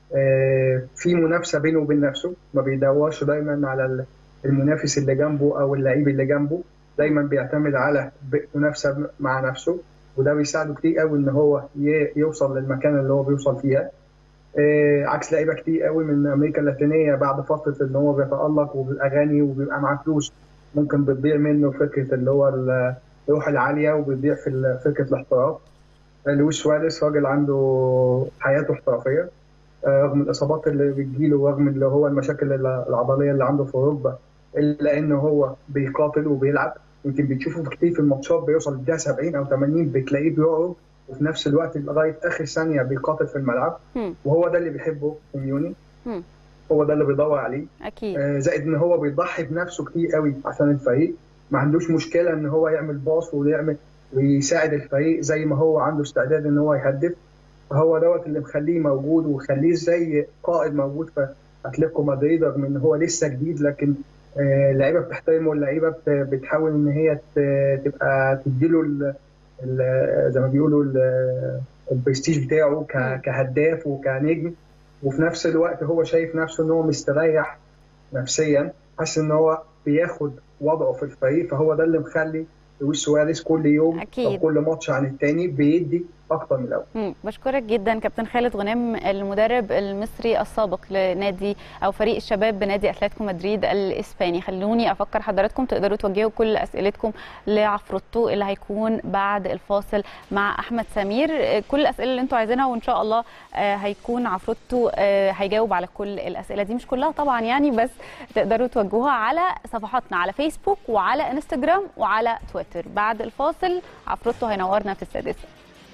في منافسه بينه وبين نفسه ما بيدورش دايما على المنافس اللي جنبه او اللعيب اللي جنبه دايما بيعتمد على منافسه مع نفسه وده بيساعده كتير قوي ان هو يوصل للمكان اللي هو بيوصل فيها عكس لعيبه كتير قوي من امريكا اللاتينيه بعد فتره ان هو بيتالق وبيبقى غني وبيبقى معاه فلوس ممكن بتضيع منه فكره اللي هو الروح العاليه وبتضيع في فكره الاحتراف لويس سواريز راجل عنده حياته احترافيه رغم الاصابات اللي بتجيله ورغم اللي هو المشاكل العضليه اللي عنده في اوروبا الا ان هو بيقاتل وبيلعب يمكن بتشوفه كتير في الماتشات بيوصل للدقيقه 70 او 80 بتلاقيه بيقعد وفي نفس الوقت لغايه اخر ثانيه بيقاتل في الملعب وهو ده اللي بيحبه سيميوني هو ده اللي بيدور عليه اكيد آه زائد ان هو بيضحي بنفسه كتير قوي عشان الفريق ما عندوش مشكله ان هو يعمل باص ويعمل ويساعد الفريق زي ما هو عنده استعداد ان هو يهدف فهو دوت اللي مخليه موجود وخليه زي قائد موجود في اتلتيكو مدريد رغم ان هو لسه جديد لكن اللعيبه بتحترمه اللعيبه بتحاول ان هي تبقى تديله زي ما بيقولوا البرستيج بتاعه كهداف وكنجم وفي نفس الوقت هو شايف نفسه ان هو مستريح نفسيا حاسس ان هو بياخد وضعه في الفريق فهو ده اللي مخلي لويس سواريز كل يوم أكيد. او كل ماتش عن التاني بيدي اكتر من الاول بشكرك جدا كابتن خالد غنام المدرب المصري السابق لنادي او فريق الشباب بنادي اتلتيكو مدريد الاسباني خلوني افكر حضراتكم تقدروا توجهوا كل اسئلتكم لعفروتو اللي هيكون بعد الفاصل مع احمد سمير كل الاسئله اللي انتم عايزينها وان شاء الله هيكون عفروتو هيجاوب على كل الاسئله دي مش كلها طبعا يعني بس تقدروا توجهوها على صفحاتنا على فيسبوك وعلى انستجرام وعلى تويتر بعد الفاصل عفروتو هينورنا في السادسه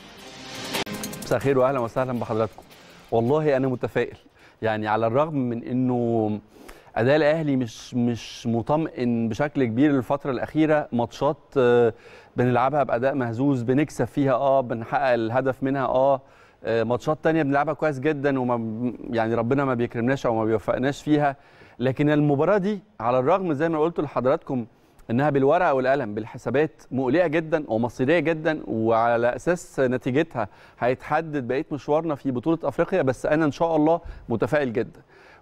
مساء الخير واهلا وسهلا بحضراتكم والله انا متفائل يعني على الرغم من انه اداء الاهلي مش مش مطمئن بشكل كبير الفتره الاخيره ماتشات بنلعبها باداء مهزوز بنكسب فيها اه بنحقق الهدف منها اه ماتشات تانية بنلعبها كويس جدا وما يعني ربنا ما بيكرمناش او ما بيوفقناش فيها لكن المباراه دي على الرغم زي ما قلت لحضراتكم انها بالورقه والقلم بالحسابات مقلقه جدا ومصيريه جدا وعلى اساس نتيجتها هيتحدد بقيه مشوارنا في بطوله افريقيا بس انا ان شاء الله متفائل جدا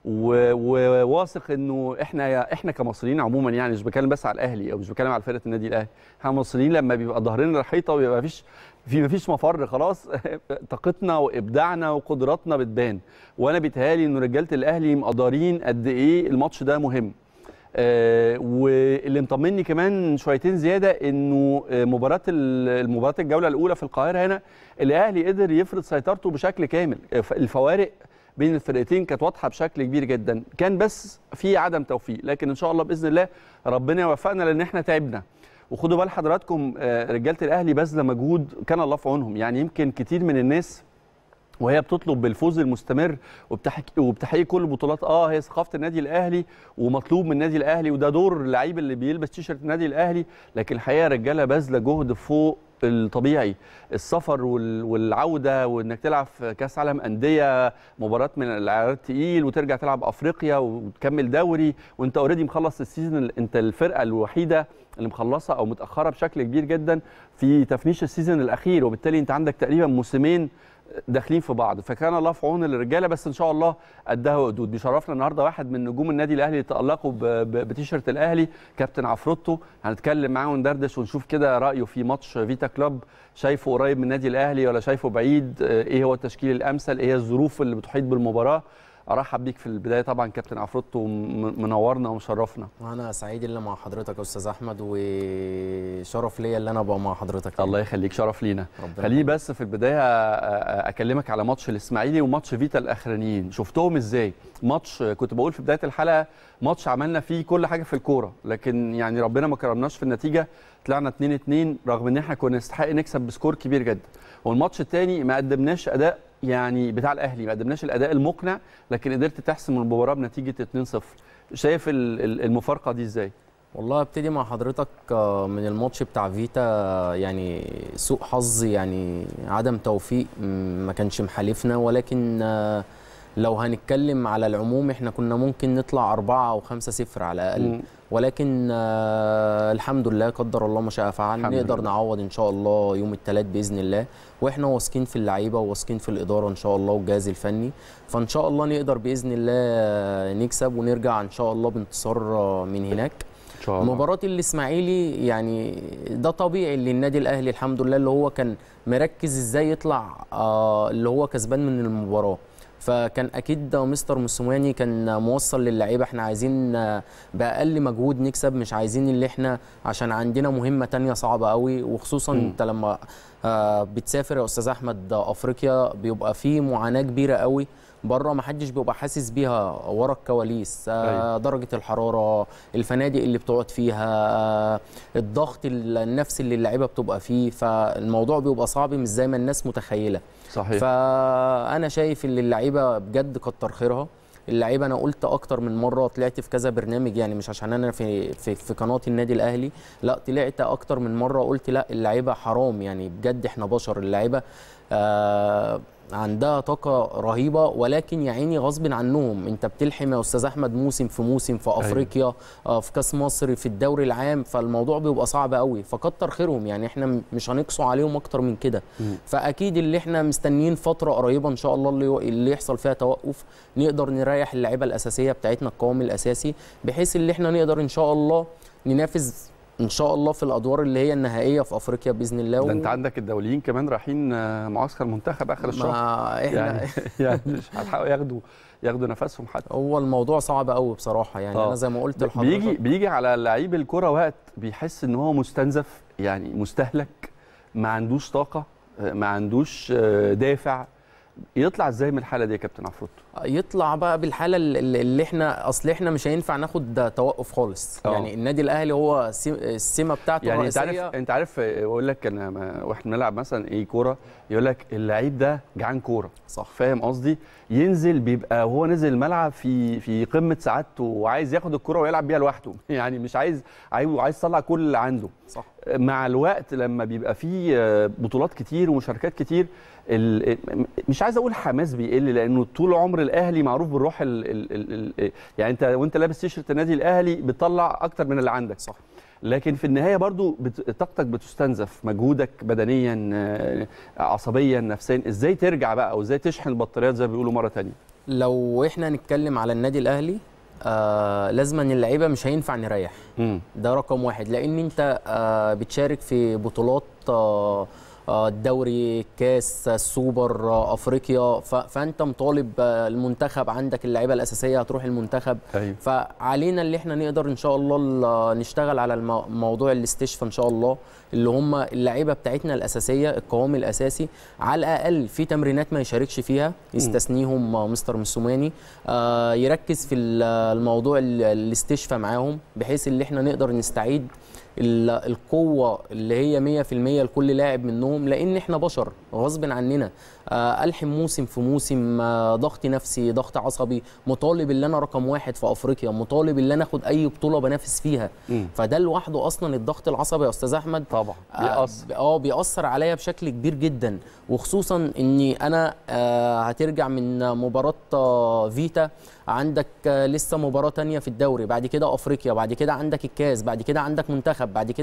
وواثق انه احنا احنا كمصريين عموما يعني مش بتكلم بس على الاهلي او مش بتكلم على فرقه النادي الاهلي احنا مصريين لما بيبقى ظهرنا الحيطه ويبقى مفيش في مفيش مفر خلاص طاقتنا وابداعنا وقدراتنا بتبان وانا بيتهيالي ان رجاله الاهلي مقدرين قد ايه الماتش ده مهم آه واللي مطمني كمان شويتين زياده انه مباراه المباراه الجوله الاولى في القاهره هنا الاهلي قدر يفرض سيطرته بشكل كامل الفوارق بين الفرقتين كانت واضحه بشكل كبير جدا كان بس في عدم توفيق لكن ان شاء الله باذن الله ربنا يوفقنا لان احنا تعبنا وخدوا بال حضراتكم رجاله الاهلي باذله مجهود كان الله في عونهم يعني يمكن كتير من الناس وهي بتطلب بالفوز المستمر وبتحقيق كل البطولات اه هي ثقافه النادي الاهلي ومطلوب من النادي الاهلي وده دور اللعيب اللي بيلبس تيشرت النادي الاهلي لكن الحقيقه رجاله باذله جهد فوق الطبيعي السفر والعوده وانك تلعب في كاس عالم انديه مباراه من العيار التقيل وترجع تلعب افريقيا وتكمل دوري وانت اوريدي مخلص السيزون انت الفرقه الوحيده اللي مخلصه او متاخره بشكل كبير جدا في تفنيش السيزون الاخير وبالتالي انت عندك تقريبا موسمين داخلين في بعض فكان الله في عون الرجاله بس ان شاء الله قدها وقدود بيشرفنا النهارده واحد من نجوم النادي الاهلي اللي تالقوا بتيشيرت الاهلي كابتن عفروتو هنتكلم معاه وندردش ونشوف كده رايه في ماتش فيتا كلوب شايفه قريب من النادي الاهلي ولا شايفه بعيد ايه هو التشكيل الامثل ايه هي الظروف اللي بتحيط بالمباراه ارحب بيك في البدايه طبعا كابتن عفروتو منورنا ومشرفنا وانا سعيد اللي مع حضرتك يا استاذ احمد وشرف ليا اللي انا ابقى مع حضرتك الله يخليك شرف لينا خليني بس في البدايه اكلمك على ماتش الاسماعيلي وماتش فيتا الاخرانيين شفتهم ازاي ماتش كنت بقول في بدايه الحلقه ماتش عملنا فيه كل حاجه في الكوره لكن يعني ربنا ما كرمناش في النتيجه طلعنا 2 2 رغم ان احنا كنا نستحق نكسب بسكور كبير جدا والماتش الثاني ما قدمناش اداء يعني بتاع الاهلي ما قدمناش الاداء المقنع لكن قدرت تحسم المباراه بنتيجه 2-0 شايف المفارقه دي ازاي والله ابتدي مع حضرتك من الماتش بتاع فيتا يعني سوء حظ يعني عدم توفيق ما كانش محالفنا ولكن لو هنتكلم على العموم احنا كنا ممكن نطلع أربعة أو خمسة صفر على الأقل م. ولكن آه الحمد لله قدر الله ما شاء فعل نقدر لله. نعوض ان شاء الله يوم الثلاث باذن الله واحنا واثقين في اللعيبه وواثقين في الاداره ان شاء الله والجهاز الفني فان شاء الله نقدر باذن الله نكسب ونرجع ان شاء الله بانتصار من هناك ان شاء الله مباراه الاسماعيلي يعني ده طبيعي للنادي الاهلي الحمد لله اللي هو كان مركز ازاي يطلع آه اللي هو كسبان من المباراه فكان اكيد مستر موسوماني كان موصل للعيبه احنا عايزين باقل مجهود نكسب مش عايزين اللي احنا عشان عندنا مهمه تانية صعبه قوي وخصوصا م. انت لما بتسافر يا استاذ احمد افريقيا بيبقى في معاناه كبيره قوي بره ما حدش بيبقى حاسس بيها ورا الكواليس آه درجه الحراره الفنادق اللي بتقعد فيها آه الضغط النفسي اللي اللعيبه بتبقى فيه فالموضوع بيبقى صعب مش زي ما الناس متخيله صحيح فانا شايف ان اللعيبه بجد كتر خيرها اللعيبه انا قلت اكتر من مره طلعت في كذا برنامج يعني مش عشان انا في في, في قناه النادي الاهلي لا طلعت اكتر من مره قلت لا اللعيبه حرام يعني بجد احنا بشر اللعيبه آه عندها طاقة رهيبة ولكن يا عيني غصب عنهم انت بتلحم يا استاذ احمد موسم في موسم في افريقيا أيوة. آه في كاس مصر في الدوري العام فالموضوع بيبقى صعب قوي فكتر خيرهم يعني احنا مش هنقصوا عليهم اكتر من كده فاكيد اللي احنا مستنيين فترة قريبة ان شاء الله اللي, اللي يحصل فيها توقف نقدر نريح اللعيبة الاساسية بتاعتنا القوام الاساسي بحيث اللي احنا نقدر ان شاء الله ننافس ان شاء الله في الادوار اللي هي النهائيه في افريقيا باذن الله ده انت عندك الدوليين كمان رايحين معسكر منتخب اخر الشهر احنا يعني, يعني مش هيلحقوا ياخدوا ياخدوا نفسهم حتى هو الموضوع صعب قوي بصراحه يعني آه. انا زي ما قلت لحضرتك بيجي بيجي على لعيب الكره وقت بيحس ان هو مستنزف يعني مستهلك ما عندوش طاقه ما عندوش دافع يطلع ازاي من الحاله دي يا كابتن عفروتو يطلع بقى بالحاله اللي احنا اصل احنا مش هينفع ناخد توقف خالص أوه. يعني النادي الاهلي هو السمه بتاعته يعني انت عارف انت عارف يقول لك انا واحنا بنلعب مثلا ايه كوره يقول لك اللعيب ده جعان كوره صح فاهم قصدي ينزل بيبقى وهو نزل الملعب في في قمه سعادته وعايز ياخد الكوره ويلعب بيها لوحده يعني مش عايز عايز عايز يطلع كل اللي عنده صح مع الوقت لما بيبقى فيه بطولات كتير ومشاركات كتير مش عايز اقول حماس بيقل لانه طول عمر الاهلي معروف بالروح ال ال ال يعني انت وانت لابس تيشرت النادي الاهلي بتطلع اكتر من اللي عندك صح لكن في النهايه برضو طاقتك بتستنزف مجهودك بدنيا عصبيا نفسيا ازاي ترجع بقى او ازاي تشحن البطاريات زي ما بيقولوا مره ثانيه لو احنا هنتكلم على النادي الاهلي آه لازما اللعيبه مش هينفع نريح م. ده رقم واحد لان انت آه بتشارك في بطولات آه الدوري الكاس السوبر افريقيا فانت مطالب المنتخب عندك اللعيبه الاساسيه هتروح المنتخب أيوة. فعلينا اللي احنا نقدر ان شاء الله نشتغل على موضوع الاستشفاء ان شاء الله اللي هم اللعيبه بتاعتنا الاساسيه القوام الاساسي على الاقل في تمرينات ما يشاركش فيها يستثنيهم مستر مسوماني آه يركز في الموضوع الاستشفاء معاهم بحيث اللي احنا نقدر نستعيد القوه اللي هي 100% لكل لاعب منهم لان احنا بشر غصب عننا آه الحم موسم في موسم آه ضغط نفسي ضغط عصبي مطالب اللي انا رقم واحد في افريقيا مطالب اللي انا اخد اي بطوله بنافس فيها م. فده لوحده اصلا الضغط العصبي يا استاذ احمد طبعا بيأثر اه بيأثر عليا بشكل كبير جدا وخصوصا اني انا آه هترجع من مباراه آه فيتا عندك آه لسه مباراه تانية في الدوري بعد كده افريقيا بعد كده عندك الكاس بعد كده عندك منتخب بعد كده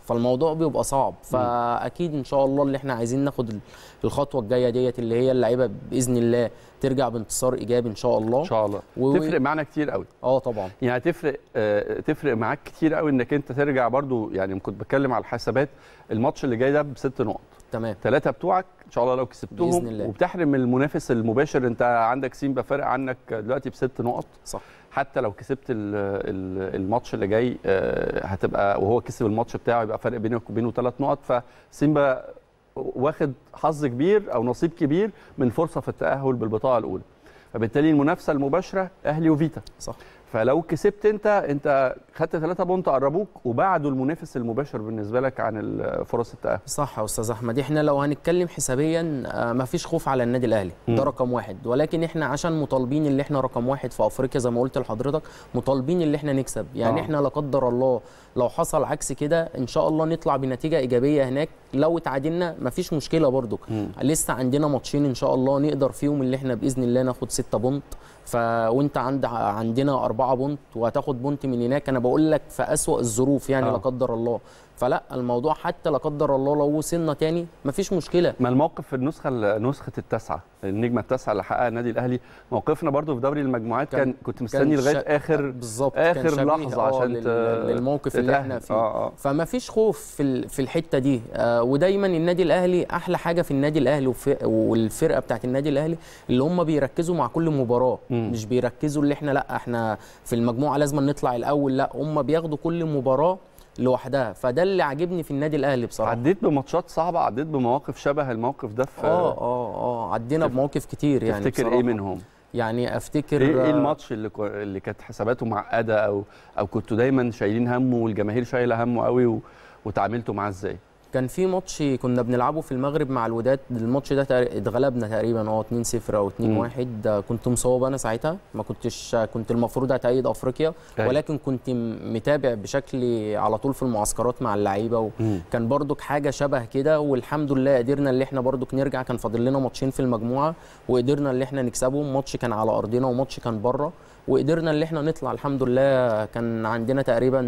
فالموضوع بيبقى صعب فاكيد ان شاء الله اللي احنا عايزين ناخد ال- الخطوه الجايه ديت اللي هي اللعيبه باذن الله ترجع بانتصار ايجابي ان شاء الله ان شاء الله و- تفرق معانا كتير قوي اه طبعا يعني تفرق آه، تفرق معاك كتير قوي انك انت ترجع برضو يعني كنت بتكلم على الحسابات الماتش اللي جاي ده بست نقط تمام ثلاثه بتوعك ان شاء الله لو كسبتهم بإذن الله. وبتحرم المنافس المباشر انت عندك سيمبا فارق عنك دلوقتي بست نقط صح حتى لو كسبت ال- ال- الماتش اللي جاي آه، هتبقى وهو كسب الماتش بتاعه يبقى فرق بينك وبينه ثلاث نقط فسيمبا واخد حظ كبير او نصيب كبير من فرصه في التاهل بالبطاقه الاولى فبالتالي المنافسه المباشره اهلي وفيتا صح فلو كسبت انت انت خدت ثلاثة بونت قربوك وبعدوا المنافس المباشر بالنسبه لك عن ال- فرص التاهل صح يا استاذ احمد احنا لو هنتكلم حسابيا آه، مفيش خوف على النادي الاهلي مم. ده رقم واحد ولكن احنا عشان مطالبين اللي احنا رقم واحد في افريقيا زي ما قلت لحضرتك مطالبين اللي احنا نكسب يعني آه. آه. احنا لا قدر الله لو حصل عكس كده ان شاء الله نطلع بنتيجه ايجابيه هناك لو اتعادلنا مفيش مشكله برضو مم. لسه عندنا ماتشين ان شاء الله نقدر فيهم اللي احنا باذن الله ناخد 6 بونت ف وانت عند عندنا أربعة بونت وهتاخد بونت من هناك انا بقول لك في اسوأ الظروف يعني آه. لا قدر الله فلا الموضوع حتى لا قدر الله لو وصلنا تاني مفيش مشكله ما الموقف في النسخه ال- نسخه التاسعه النجمه التاسعه اللي حققها النادي الاهلي موقفنا برضو في دوري المجموعات كان, كان- كنت مستني كان لغايه شا- اخر بالظبط آخر كان شبيه لحظة آه عشان لل- ت- للموقف اللي تتأهل. احنا فيه آه، آه. فما فيش خوف في ال- في الحته دي آه ودايما النادي الاهلي احلى حاجه في النادي الاهلي وفي- والفرقه بتاعت النادي الاهلي اللي هم بيركزوا مع كل مباراه مم. مش بيركزوا اللي احنا لا احنا في المجموعه لازم نطلع الاول لا هم بياخدوا كل مباراه لوحدها فده اللي عاجبني في النادي الاهلي بصراحه عديت بماتشات صعبه عديت بمواقف شبه الموقف ده في اه اه اه عدينا تف- بمواقف كتير يعني تفتكر ايه بصراحة. منهم يعني افتكر ايه ايه آه، الماتش اللي كو- اللي كانت حساباته معقده او او كنتوا دايما شايلين همه والجماهير شايله همه قوي و... وتعاملتوا معاه ازاي كان في ماتش كنا بنلعبه في المغرب مع الوداد الماتش ده تقري- اتغلبنا تقريبا اه 2-0 او 2-1 ده كنت مصاب انا ساعتها ما كنتش كنت المفروض هتأيد افريقيا أيوة. ولكن كنت م- متابع بشكل على طول في المعسكرات مع اللعيبه مم. وكان برضك حاجه شبه كده والحمد لله قدرنا اللي احنا برضك نرجع كان فاضل لنا ماتشين في المجموعه وقدرنا اللي احنا نكسبهم ماتش كان على ارضنا وماتش كان بره وقدرنا اللي احنا نطلع الحمد لله كان عندنا تقريبا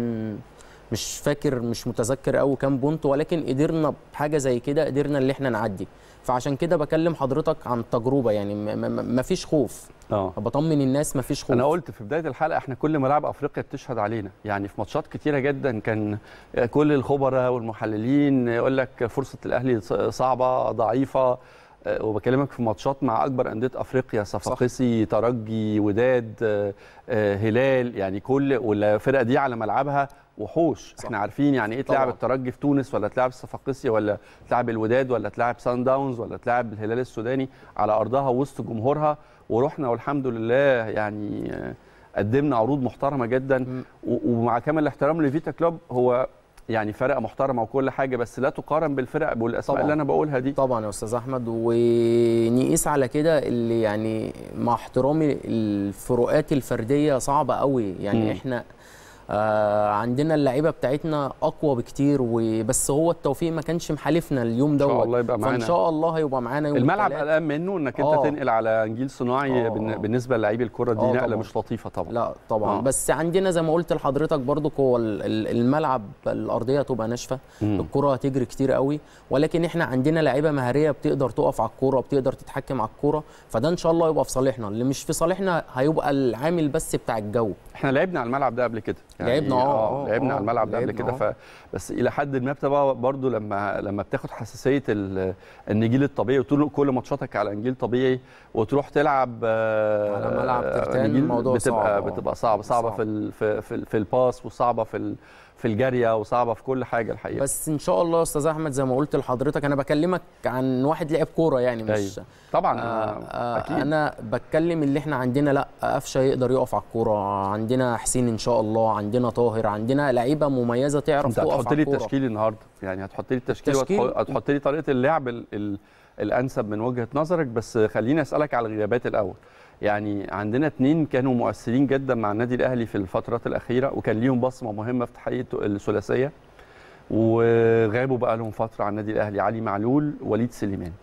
مش فاكر مش متذكر قوي كام بونت ولكن قدرنا بحاجه زي كده قدرنا اللي احنا نعدي فعشان كده بكلم حضرتك عن تجربه يعني ما فيش خوف اه بطمن الناس ما فيش خوف انا قلت في بدايه الحلقه احنا كل ملاعب افريقيا بتشهد علينا يعني في ماتشات كتيره جدا كان كل الخبراء والمحللين يقول لك فرصه الاهلي صعبه ضعيفه آه، وبكلمك في ماتشات مع اكبر انديه افريقيا صفاقسي ترجي وداد آه، آه، هلال يعني كل والفرقه دي على ملعبها وحوش صح. احنا عارفين يعني ايه تلعب طبعاً. الترجي في تونس ولا تلعب الصفاقسي ولا تلعب الوداد ولا تلعب سان داونز ولا تلعب الهلال السوداني على ارضها وسط جمهورها ورحنا والحمد لله يعني آه، قدمنا عروض محترمه جدا م. و- ومع كامل الاحترام لفيتا كلوب هو يعني فرقه محترمه وكل حاجه بس لا تقارن بالفرق والاسماء طبعاً. اللي انا بقولها دي طبعا يا استاذ احمد ونقيس على كده اللي يعني مع احترامي الفروقات الفرديه صعبه قوي يعني مم. م. احنا آه عندنا اللعيبه بتاعتنا اقوى بكتير وبس هو التوفيق ما كانش محالفنا اليوم ان دوت شاء الله يبقى فان معانا شاء الله هيبقى معانا يوم الملعب التلات. قلقان منه انك انت آه. تنقل على نجيل صناعي آه، بالن- آه. بالنسبه للاعبي الكره دي آه، نقله طبعاً. مش لطيفه طبعا لا طبعا آه. آه. بس عندنا زي ما قلت لحضرتك برضو هو ال- ال- الملعب الارضيه هتبقى ناشفه مم. الكره هتجري كتير قوي ولكن احنا عندنا لعيبه مهاريه بتقدر تقف على الكوره بتقدر تتحكم على الكوره فده ان شاء الله يبقى في صالحنا اللي مش في صالحنا هيبقى العامل بس بتاع الجو احنا لعبنا على الملعب ده قبل كده لعبنا، آه، آه، لعبنا آه، على الملعب ده قبل لعبنا، كده ف بس الى حد ما بتبقى برضو لما لما بتاخد حساسيه ال- النجيل الطبيعي وطول كل ماتشاتك على نجيل طبيعي وتروح تلعب آه، على ملعب آه، ترتان نجيل الموضوع بتبقى صعب، آه. بتبقى صعبه صعبه صعب. في ال في في, في الباس وصعبه في ال في الجاريه وصعبه في كل حاجه الحقيقه بس ان شاء الله يا استاذ احمد زي ما قلت لحضرتك انا بكلمك عن واحد لعب كوره يعني مش أيوة. طبعا آه آه آه اكيد انا بتكلم اللي احنا عندنا لا قفشه يقدر يقف على الكوره عندنا حسين ان شاء الله عندنا طاهر عندنا لعيبه مميزه تعرف انت تقف هتحط على لي الكوره التشكيل النهارده يعني هتحط لي التشكيل التشكيل؟ وهتح- هتحط لي طريقه اللعب ال ال الانسب من وجهه نظرك بس خليني اسالك على الغيابات الاول يعني عندنا اتنين كانوا مؤثرين جدا مع النادي الاهلي في الفترات الاخيره وكان ليهم بصمه مهمه في تحقيق الثلاثيه وغابوا بقى لهم فتره عن النادي الاهلي علي معلول وليد سليمان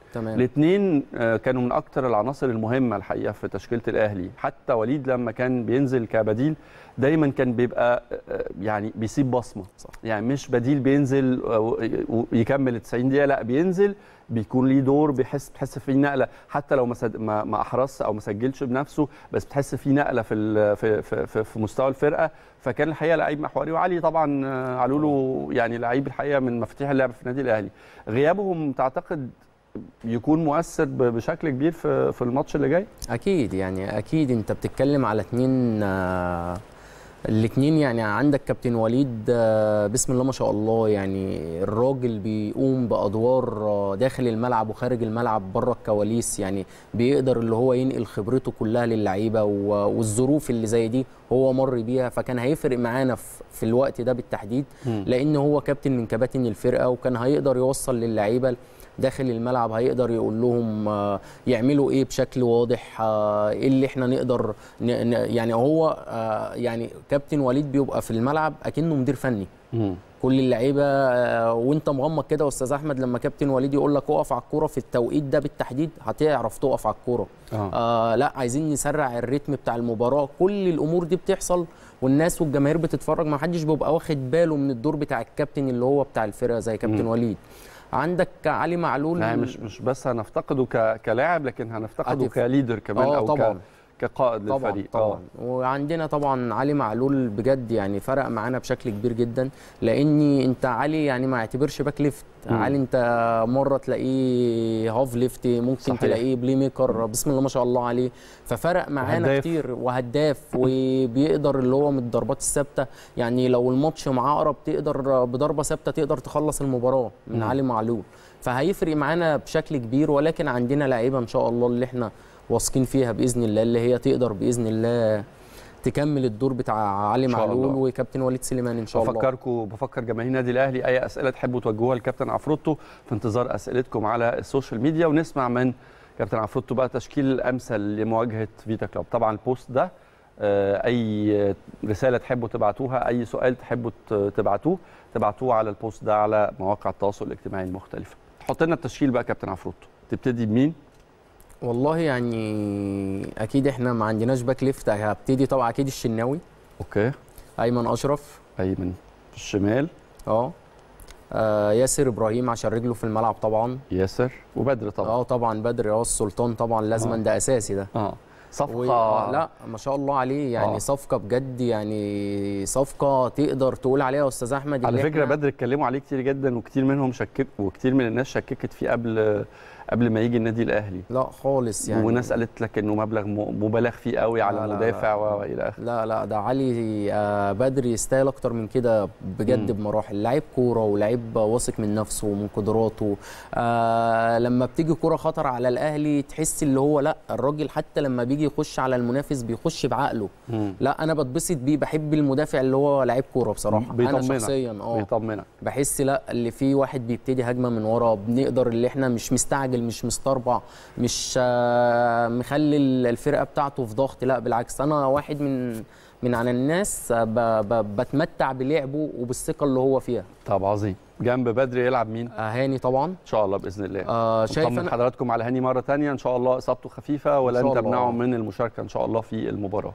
تمام الاثنين كانوا من اكتر العناصر المهمه الحقيقه في تشكيله الاهلي حتى وليد لما كان بينزل كبديل دايما كان بيبقى آه، يعني بيسيب بصمه صح. يعني مش بديل بينزل آه، ويكمل 90 دقيقه لا بينزل بيكون ليه دور بيحس بتحس فيه نقله حتى لو ما سد- ما ما احرزش او ما سجلش بنفسه بس بتحس فيه نقله في ال- في في, في, في مستوى الفرقه فكان الحقيقه لعيب محوري وعلي طبعا آه، علولو يعني لعيب الحقيقه من مفاتيح اللعب في النادي الاهلي غيابهم تعتقد يكون مؤثر ب- بشكل كبير في في الماتش اللي جاي اكيد يعني اكيد انت بتتكلم على اتنين آه، الاتنين يعني عندك كابتن وليد آه، بسم الله ما شاء الله يعني الراجل بيقوم بادوار آه، داخل الملعب وخارج الملعب بره الكواليس يعني بيقدر اللي هو ينقل خبرته كلها للعيبه و- والظروف اللي زي دي هو مر بيها فكان هيفرق معانا في في الوقت ده بالتحديد لان هو كابتن من كباتن الفرقه وكان هيقدر يوصل للعيبه داخل الملعب هيقدر يقول لهم آه، يعملوا ايه بشكل واضح آه، ايه اللي احنا نقدر ن- ن- يعني هو آه، يعني كابتن وليد بيبقى في الملعب اكنه مدير فني كل اللعيبه آه، وانت مغمض كده يا استاذ احمد لما كابتن وليد يقول لك اقف على الكوره في التوقيت ده بالتحديد هتعرف تقف على الكوره آه. آه لا عايزين نسرع الريتم بتاع المباراه كل الامور دي بتحصل والناس والجماهير بتتفرج ما حدش بيبقى واخد باله من الدور بتاع الكابتن اللي هو بتاع الفرقه زي كابتن مم. وليد عندك علي معلول لا مش مش بس هنفتقده ك- كلاعب لكن هنفتقده هتف- كليدر كمان اه او طبعا ك- كقائد طبعا للفريق طبعا وعندنا طبعا علي معلول بجد يعني فرق معانا بشكل كبير جدا لاني انت علي يعني ما اعتبرش باك ليفت مم. علي انت مره تلاقيه هاف ليفت ممكن صحيح. تلاقيه بلاي ميكر بسم الله ما شاء الله عليه ففرق معانا وهداف. كتير وهداف وبيقدر اللي هو من الضربات الثابته يعني لو الماتش معاه اقرب تقدر بضربه ثابته تقدر تخلص المباراه من مم. علي معلول فهيفرق معانا بشكل كبير ولكن عندنا لعيبه ان شاء الله اللي احنا واثقين فيها باذن الله اللي هي تقدر باذن الله تكمل الدور بتاع علي إن شاء معلول الله. وكابتن وليد سليمان ان شاء الله بفكركم بفكر جماهير النادي الاهلي اي اسئله تحبوا توجهوها لكابتن عفروتو في انتظار اسئلتكم على السوشيال ميديا ونسمع من كابتن عفروتو بقى تشكيل الامثل لمواجهه فيتا كلوب طبعا البوست ده آه، اي رساله تحبوا تبعتوها اي سؤال تحبوا ت- تبعتوه تبعتوه على البوست ده على مواقع التواصل الاجتماعي المختلفه حط لنا التشكيل بقى كابتن عفروتو تبتدي بمين والله يعني اكيد احنا ما عندناش باك ليفت هبتدي طبعا اكيد الشناوي اوكي ايمن اشرف ايمن في الشمال اه آه، ياسر ابراهيم عشان رجله في الملعب طبعا ياسر وبدر طبعا اه طبعا بدري اه السلطان طبعا لازما آه. ده اساسي ده اه و... صفقه آه لا ما شاء الله عليه يعني آه. آه. صفقه بجد يعني صفقه تقدر تقول عليها يا استاذ احمد على اللي فكره إحنا- بدر اتكلموا عليه كتير جدا وكتير منهم شكك وكتير من الناس شككت فيه قبل قبل ما يجي النادي الاهلي لا خالص يعني وناس قالت لك انه مبلغ م- مبالغ فيه قوي على لا، لا، مدافع لا. والى اخره لا لا ده علي آه، بدري يستاهل اكتر من كده بجد مم. بمراحل لعيب كوره ولعيب واثق من نفسه ومن قدراته آه لما بتيجي كوره خطر على الاهلي تحس اللي هو لا الراجل حتى لما بيجي يخش على المنافس بيخش بعقله مم. لا انا بتبسط بيه بحب المدافع اللي هو لعيب كوره بصراحه انا بيطمنك. شخصيا اه بيطمنك بحس لا اللي فيه واحد بيبتدي هجمه من ورا بنقدر اللي احنا مش مستعجل مش مستربع مش آه، مخلي الفرقه بتاعته في ضغط لا بالعكس انا واحد من من عن الناس آه، ب- ب- بتمتع بلعبه وبالثقه اللي هو فيها طب عظيم جنب بدر يلعب مين آه، هاني طبعا ان شاء الله باذن الله آه شايف نطمن انا حضراتكم على هاني مره تانية ان شاء الله اصابته خفيفه ولن شاء الله. تمنعه من المشاركه ان شاء الله في المباراه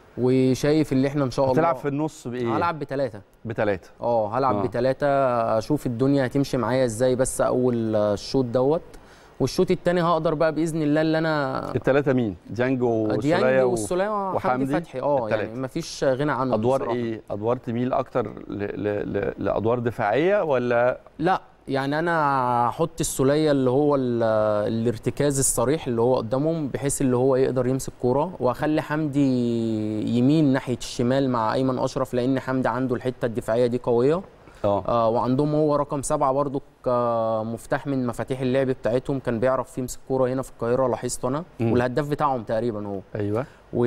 وشايف اللي احنا ان شاء الله هتلعب في النص بايه هلعب بثلاثه بثلاثه اه هلعب آه. آه. بثلاثه اشوف الدنيا هتمشي معايا ازاي بس اول آه، الشوط دوت والشوط الثاني هقدر بقى باذن الله اللي انا الثلاثه مين ديانجو ديانج وسولية و... والسوليه وحمدي وحمدي فتحي اه التلاتة. يعني مفيش غنى عنهم ادوار بصراحة. ايه ادوار تميل اكتر ل... ل... ل... لادوار دفاعيه ولا لا يعني انا هحط السوليه اللي هو ال- الارتكاز الصريح اللي هو قدامهم بحيث اللي هو يقدر يمسك كوره واخلي حمدي يمين ناحيه الشمال مع ايمن اشرف لان حمدي عنده الحته الدفاعيه دي قويه اه آه وعندهم هو رقم سبعة برضو مفتاح من مفاتيح اللعب بتاعتهم كان بيعرف يمسك كوره هنا في القاهره لاحظته انا مم. والهداف بتاعهم تقريبا هو ايوه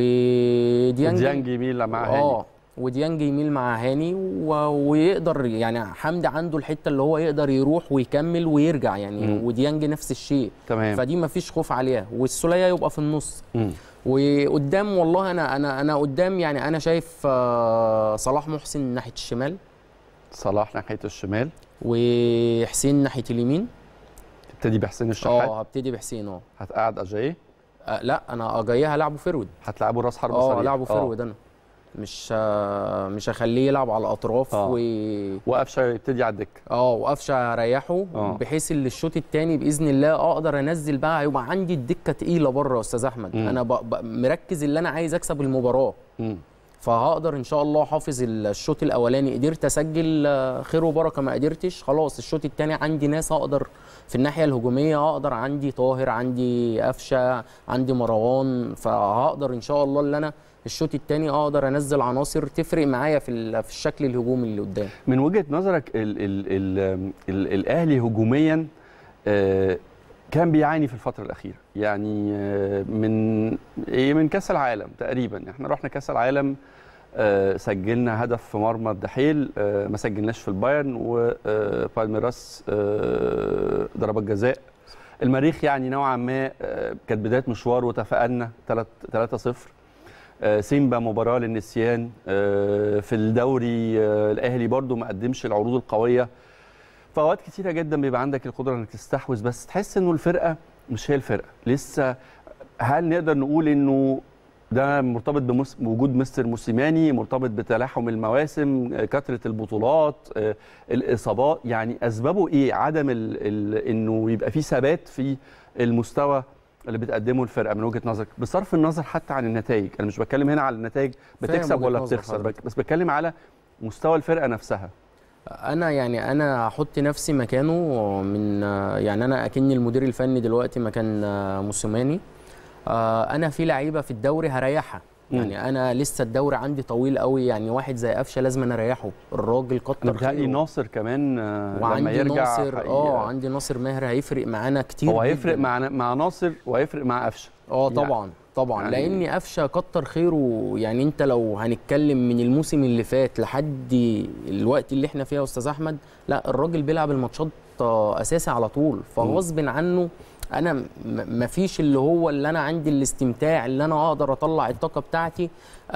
وديانج وديانج يميل مع هاني اه وديانج يميل مع هاني و... ويقدر يعني حمدي عنده الحته اللي هو يقدر يروح ويكمل ويرجع يعني مم. وديانج نفس الشيء تمام فدي مفيش خوف عليها والسوليه يبقى في النص مم. وقدام والله انا انا انا قدام يعني انا شايف آه، صلاح محسن ناحيه الشمال صلاح ناحيه الشمال وحسين ناحيه اليمين هتبتدي بحسين الشحات اه هبتدي بحسين اه هتقعد اجاي آه، لا انا اجاييه هلعبه فيرود هتلعبه راس حرب اه سريع هلعبه فيرود انا مش آه، مش هخليه يلعب على الاطراف آه. و وقفشه يبتدي على الدكه اه وقفشه اريحه آه. بحيث ان الشوط الثاني باذن الله اقدر انزل بقى هيبقى عندي الدكه تقيله بره يا استاذ احمد مم. انا ب... ب... مركز اللي انا عايز اكسب المباراه مم. فهقدر ان شاء الله احافظ الشوط الاولاني قدرت اسجل آه، خير وبركه ما قدرتش خلاص الشوط الثاني عندي ناس اقدر في الناحيه الهجوميه اقدر عندي طاهر عندي قفشه عندي مروان فهقدر ان شاء الله اللي انا الشوط الثاني اقدر انزل عناصر تفرق معايا في ال- في الشكل الهجومي اللي قدام من وجهه نظرك ال ال ال ال الاهلي هجوميا آه، كان بيعاني في الفتره الاخيره يعني آه، من ايه من كاس العالم تقريبا احنا رحنا كاس العالم آه، سجلنا هدف في مرمى الدحيل آه، ما سجلناش في البايرن وبالميراس ضربات جزاء المريخ يعني نوعا ما آه، كانت بدايه مشوار وتفائلنا 3 0 آه، سيمبا مباراه للنسيان آه، في الدوري آه، الاهلي برضو ما قدمش العروض القويه فاوقات كتيره جدا بيبقى عندك القدره انك تستحوذ بس تحس انه الفرقه مش هي الفرقه لسه هل نقدر نقول انه ده مرتبط بمس- بوجود مستر موسيماني مرتبط بتلاحم المواسم آه، كثره البطولات آه، الاصابات يعني اسبابه ايه عدم ال ال انه يبقى في ثبات في المستوى اللي بتقدمه الفرقه من وجهه نظرك بصرف النظر حتى عن النتائج انا مش بتكلم هنا على النتائج بتكسب وجهة ولا نظر بتخسر حضرتك. بس بتكلم على مستوى الفرقه نفسها انا يعني انا هحط نفسي مكانه من يعني انا اكن المدير الفني دلوقتي مكان موسيماني آه، انا في لعيبه في الدوري هريحها مم. يعني انا لسه الدوري عندي طويل قوي يعني واحد زي قفشه لازم أنا اريحه الراجل انا كتر بتهيألي خيره ناصر كمان آه، لما وعندي يرجع ناصر حقيقة- اه عندي ناصر ماهر هيفرق معانا كتير هو هيفرق جداً. مع مع ناصر وهيفرق مع قفشه اه يعني- طبعا طبعا يعني- يعني لان قفشه كتر خيره يعني انت لو هنتكلم من الموسم اللي فات لحد الوقت اللي احنا فيه يا استاذ احمد لا الراجل بيلعب الماتشات آه، اساسي على طول فغصب عنه انا م- مفيش اللي هو اللي انا عندي الاستمتاع اللي انا اقدر اطلع الطاقه بتاعتي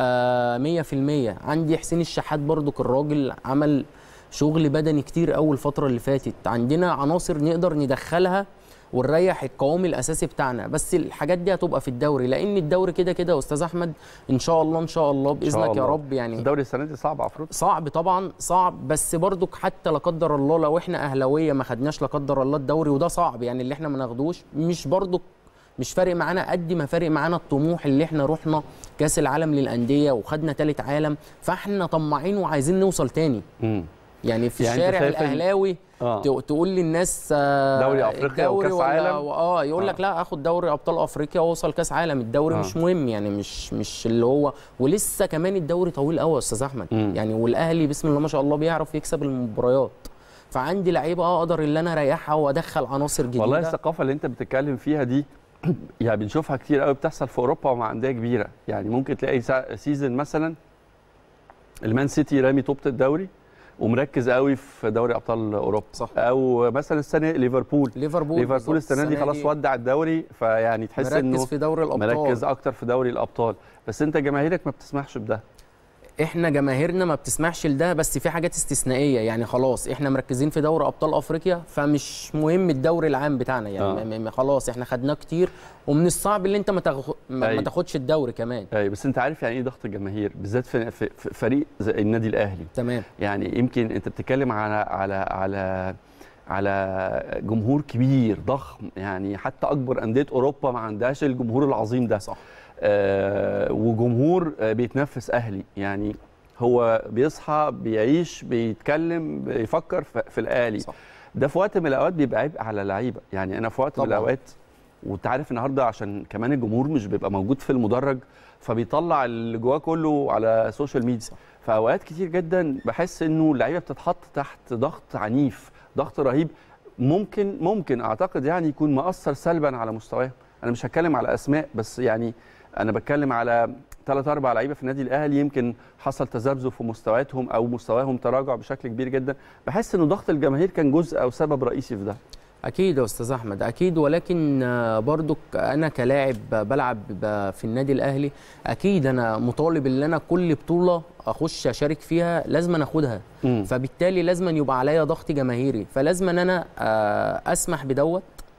آه، 100% عندي حسين الشحات برضو الراجل عمل شغل بدني كتير قوي الفتره اللي فاتت عندنا عناصر نقدر ندخلها ونريح القوام الاساسي بتاعنا بس الحاجات دي هتبقى في الدوري لان الدوري كده كده يا استاذ احمد ان شاء الله ان شاء الله باذنك يا الله. رب يعني الدوري السنه دي صعب افريقيا صعب طبعا صعب بس برضك حتى لا قدر الله لو احنا اهلاويه ما خدناش لا قدر الله الدوري وده صعب يعني اللي احنا ما ناخدوش مش برضك مش فارق معانا قد ما فارق معانا الطموح اللي احنا رحنا كاس العالم للانديه وخدنا ثالث عالم فاحنا طماعين وعايزين نوصل تاني مم. يعني في يعني أنت الشارع شايف إن- الاهلاوي اه ت- تقول للناس آه، دوري أفريقيا الدوري وكأس ولا عالم؟ اه يقول لك آه. لا اخد دوري ابطال افريقيا واوصل كاس عالم الدوري آه. مش مهم يعني مش مش اللي هو ولسه كمان الدوري طويل قوي يا استاذ احمد مم. يعني والاهلي بسم الله ما شاء الله بيعرف يكسب المباريات فعندي لعيبه اقدر اللي انا اريحها وادخل عناصر جديده والله الثقافه اللي انت بتتكلم فيها دي يعني بنشوفها كتير قوي بتحصل في اوروبا ومع انديه كبيره يعني ممكن تلاقي سا- سيزون مثلا المان سيتي رامي توبه الدوري ومركز قوي في دوري ابطال اوروبا صح. او مثلا السنه ليفربول ليفربول ليفربول بالظبط. السنه دي خلاص ودع الدوري فيعني تحس مركز انه في دوري الابطال مركز اكتر في دوري الابطال بس انت جماهيرك ما بتسمحش بده احنا جماهيرنا ما بتسمحش لده بس في حاجات استثنائيه يعني خلاص احنا مركزين في دوري ابطال افريقيا فمش مهم الدوري العام بتاعنا يعني آه. آه. خلاص احنا خدناه كتير ومن الصعب اللي انت ما, تاخ... ما, أيوة. ما تاخدش الدوري كمان ايوه بس انت عارف يعني ايه ضغط الجماهير بالذات في, في, في فريق زي النادي الاهلي تمام يعني يمكن انت بتتكلم على على على على جمهور كبير ضخم يعني حتى اكبر انديه اوروبا ما عندهاش الجمهور العظيم ده صح آه وجمهور آه بيتنفس اهلي يعني هو بيصحى بيعيش بيتكلم بيفكر في, في الاهلي صح. ده في وقت من الاوقات بيبقى عبء على اللعيبه يعني انا في وقت من طبعاً. الاوقات وانت عارف النهارده عشان كمان الجمهور مش بيبقى موجود في المدرج فبيطلع اللي جواه كله على السوشيال ميديا صح. فاوقات كتير جدا بحس انه اللعيبه بتتحط تحت ضغط عنيف ضغط رهيب ممكن ممكن اعتقد يعني يكون مأثر سلبا على مستواهم انا مش هتكلم على اسماء بس يعني انا بتكلم على ثلاث اربع لعيبه في النادي الاهلي يمكن حصل تذبذب في مستوياتهم او مستواهم تراجع بشكل كبير جدا بحس ان ضغط الجماهير كان جزء او سبب رئيسي في ده اكيد يا استاذ احمد اكيد ولكن آه، برضك انا كلاعب بلعب ب- في النادي الاهلي اكيد انا مطالب ان انا كل بطوله اخش اشارك فيها لازم أنا اخدها مم. فبالتالي لازم يبقى عليا ضغط جماهيري فلازم ان انا آه، اسمح بدوت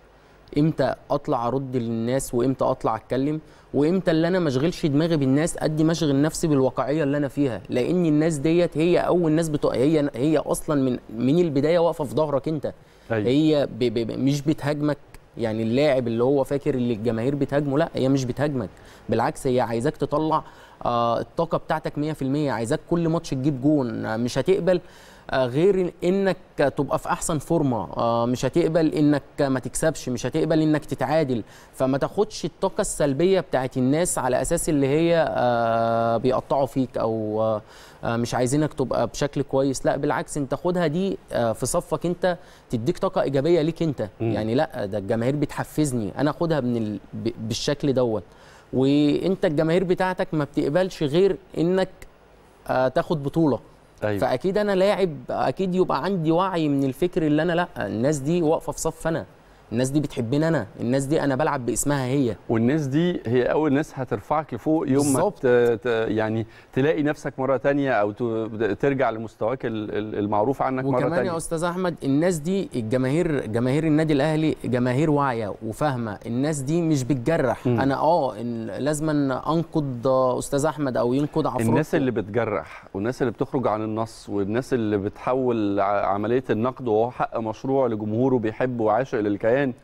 امتى اطلع ارد للناس وامتى اطلع اتكلم وامتى اللي انا ما اشغلش دماغي بالناس قد ما اشغل نفسي بالواقعيه اللي انا فيها لان الناس ديت هي اول ناس بتوع هي هي اصلا من من البدايه واقفه في ظهرك انت أيوة. هي ب ب مش بتهاجمك يعني اللاعب اللي هو فاكر اللي الجماهير بتهاجمه لا هي مش بتهاجمك بالعكس هي عايزاك تطلع آه الطاقه بتاعتك 100% عايزاك كل ماتش تجيب جون آه مش هتقبل آه غير انك تبقى في احسن فورمه آه مش هتقبل انك ما تكسبش مش هتقبل انك تتعادل فما تاخدش الطاقه السلبيه بتاعت الناس على اساس اللي هي آه بيقطعوا فيك او آه مش عايزينك تبقى بشكل كويس لا بالعكس انت خدها دي آه في صفك انت تديك طاقه ايجابيه ليك انت م. يعني لا ده الجماهير بتحفزني انا اخدها من ال... بالشكل دوت وانت الجماهير بتاعتك ما بتقبلش غير انك آه تاخد بطوله أيوة. فاكيد انا لاعب اكيد يبقى عندي وعي من الفكر اللي انا لا الناس دي واقفه في صف انا الناس دي بتحبني انا الناس دي انا بلعب باسمها هي والناس دي هي اول ناس هترفعك لفوق يوم ما يعني تلاقي نفسك مره تانية او ترجع لمستواك المعروف عنك مره تانية وكمان يا استاذ احمد الناس دي الجماهير جماهير النادي الاهلي جماهير واعيه وفاهمه الناس دي مش بتجرح م. انا اه لازم انقد استاذ احمد او ينقد عفروتو الناس اللي بتجرح والناس اللي بتخرج عن النص والناس اللي بتحول عمليه النقد وهو حق مشروع لجمهوره بيحب وعاشق للكيان كيان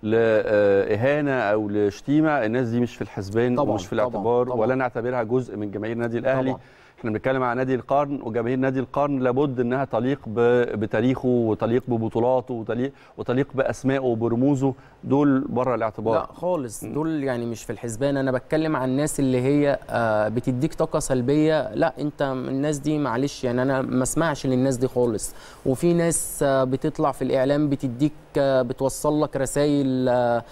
لاهانه او لشتيمه الناس دي مش في الحسبان طبعًا ومش في الاعتبار طبعًا ولا نعتبرها جزء من جماهير النادي الاهلي طبعًا احنا بنتكلم عن نادي القرن وجماهير نادي القرن لابد انها تليق بتاريخه وتليق ببطولاته وتليق وتليق باسمائه وبرموزه دول بره الاعتبار لا خالص دول يعني مش في الحسبان انا بتكلم عن الناس اللي هي بتديك طاقه سلبيه لا انت الناس دي معلش يعني انا ما اسمعش للناس دي خالص وفي ناس بتطلع في الاعلام بتديك بتوصل لك رسائل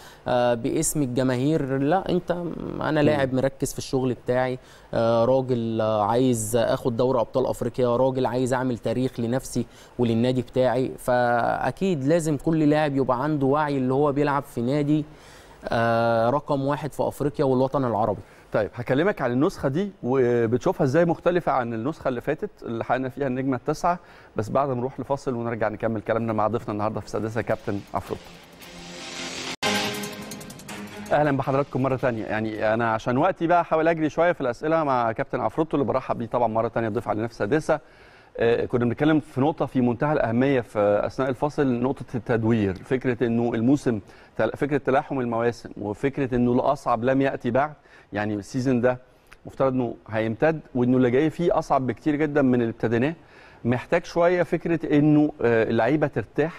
باسم الجماهير لا انت انا لاعب مركز في الشغل بتاعي راجل عايز اخد دوري ابطال افريقيا راجل عايز اعمل تاريخ لنفسي وللنادي بتاعي فاكيد لازم كل لاعب يبقى عنده وعي اللي هو بيلعب في نادي رقم واحد في افريقيا والوطن العربي طيب هكلمك عن النسخه دي وبتشوفها ازاي مختلفه عن النسخه اللي فاتت اللي حققنا فيها النجمه التاسعه بس بعد ما نروح لفاصل ونرجع نكمل كلامنا مع ضيفنا النهارده في سادسه كابتن عفروتو اهلا بحضراتكم مره ثانيه يعني انا عشان وقتي بقى احاول اجري شويه في الاسئله مع كابتن عفروتو اللي برحب بيه طبعا مره ثانيه ضيف على نفس سادسه آه كنا بنتكلم في نقطه في منتهى الاهميه في اثناء الفاصل نقطه التدوير فكره انه الموسم فكره تلاحم المواسم وفكره انه الاصعب لم ياتي بعد يعني السيزون ده مفترض انه هيمتد وانه اللي جاي فيه اصعب بكتير جدا من اللي ابتديناه محتاج شويه فكره انه اللعيبه ترتاح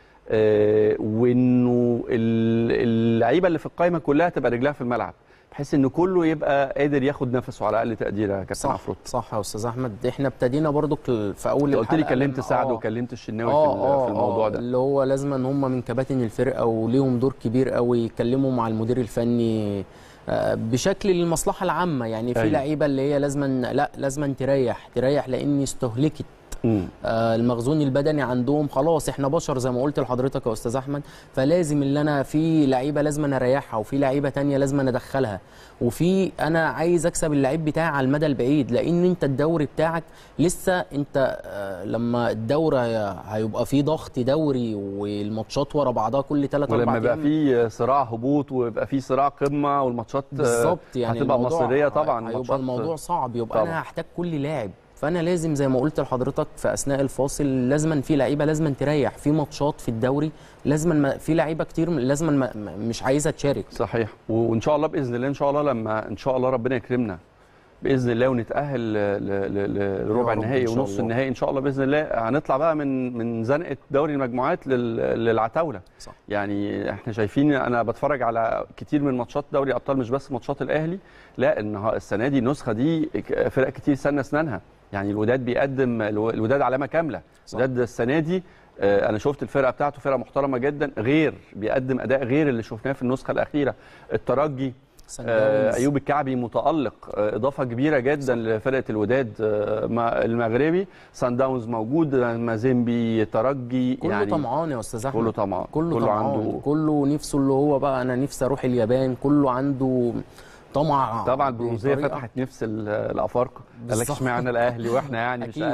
وانه اللعيبه اللي في القائمه كلها تبقى رجلها في الملعب بحيث ان كله يبقى قادر ياخد نفسه على اقل تقدير يا كابتن صح عفروت صح يا استاذ احمد احنا ابتدينا برضو في اول قلت لي كلمت سعد وكلمت الشناوي آه في الموضوع ده اللي هو لازم ان هم من كباتن الفرقه وليهم دور كبير قوي يتكلموا مع المدير الفني بشكل المصلحه العامه يعني في أيوة. لعيبه اللي هي لازما لا لازما تريح تريح لان استهلكت آه المخزون البدني عندهم خلاص احنا بشر زي ما قلت لحضرتك يا استاذ احمد فلازم اللي انا في لعيبه لازم أنا اريحها وفي لعيبه تانية لازم أنا ادخلها وفي انا عايز اكسب اللعيب بتاعي على المدى البعيد لان انت الدوري بتاعك لسه انت آه لما الدوري هيبقى فيه ضغط دوري والماتشات ورا بعضها كل 3 4 ولما يبقى في صراع هبوط ويبقى في صراع قمه والماتشات بالظبط يعني هتبقى مصيريه طبعا هيبقى الموضوع صعب يبقى طبعا. انا هحتاج كل لاعب فانا لازم زي ما قلت لحضرتك في اثناء الفاصل لازما في لعيبه لازما تريح في ماتشات في الدوري لازما في لعيبه كتير لازما مش عايزه تشارك صحيح وان شاء الله باذن الله ان شاء الله لما ان شاء الله ربنا يكرمنا باذن الله ونتاهل لربع النهائي ونص النهائي ان شاء الله باذن الله هنطلع بقى من من زنقه دوري المجموعات للعتاوله صح. يعني احنا شايفين انا بتفرج على كتير من ماتشات دوري ابطال مش بس ماتشات الاهلي لا السنه دي النسخه دي فرق كتير سنه اسنانها يعني الوداد بيقدم الوداد علامه كامله الوداد السنه دي انا شفت الفرقه بتاعته فرقه محترمه جدا غير بيقدم اداء غير اللي شفناه في النسخه الاخيره الترجي آه ايوب الكعبي متالق آه اضافه كبيره جدا صح. لفرقه الوداد آه المغربي سان داونز موجود مازيمبي ترجي كله يعني طمعان يا استاذ احمد كله طمعان كله, كله عنده كله نفسه اللي هو بقى انا نفسي اروح اليابان كله عنده طمع طبعا البرونزيه فتحت نفس الافارقه قال لك اشمعنى الاهلي واحنا يعني مش اقل صح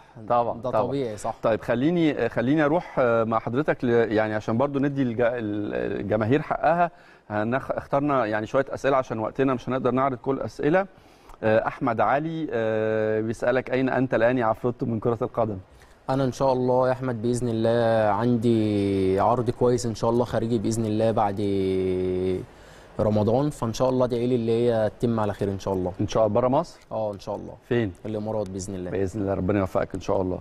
طبعا ده طبعا. طبيعي صح طيب خليني خليني اروح مع حضرتك ل... يعني عشان برضو ندي الج... الجماهير حقها هنخ... اخترنا يعني شويه اسئله عشان وقتنا مش هنقدر نعرض كل الاسئله احمد علي بيسالك اين انت الان يا عفروتو من كره القدم انا ان شاء الله يا احمد باذن الله عندي عرض كويس ان شاء الله خارجي باذن الله بعد رمضان فان شاء الله ادعي لي اللي هي تتم على خير ان شاء الله ان شاء الله بره مصر اه ان شاء الله فين الامارات باذن الله باذن الله ربنا يوفقك ان شاء الله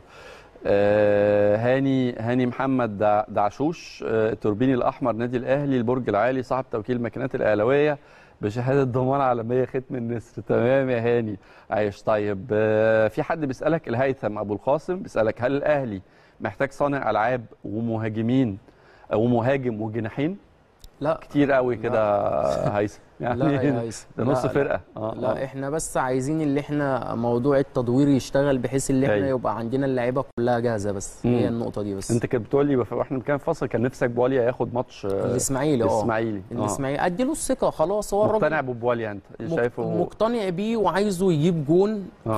آه هاني هاني محمد دع دعشوش آه التوربيني الاحمر نادي الاهلي البرج العالي صاحب توكيل الماكينات الاهلاويه بشهاده ضمان عالميه ختم النسر تمام يا هاني عايش طيب آه في حد بيسالك الهيثم ابو القاسم بيسالك هل الاهلي محتاج صانع العاب ومهاجمين ومهاجم وجناحين لا كتير قوي كده هيثم يعني لا يا هيثم ده نص لا فرقه آه لا آه. احنا بس عايزين اللي احنا موضوع التدوير يشتغل بحيث اللي احنا يبقى عندنا اللعيبه كلها جاهزه بس مم. هي النقطه دي بس انت كنت بتقول لي واحنا كان فاصل كان نفسك بواليا ياخد ماتش الاسماعيلي اه الاسماعيلي الاسماعيلي اديله الثقه خلاص هو الراجل مقتنع ببواليا انت شايفه مقتنع بيه وعايزه يجيب جون آه.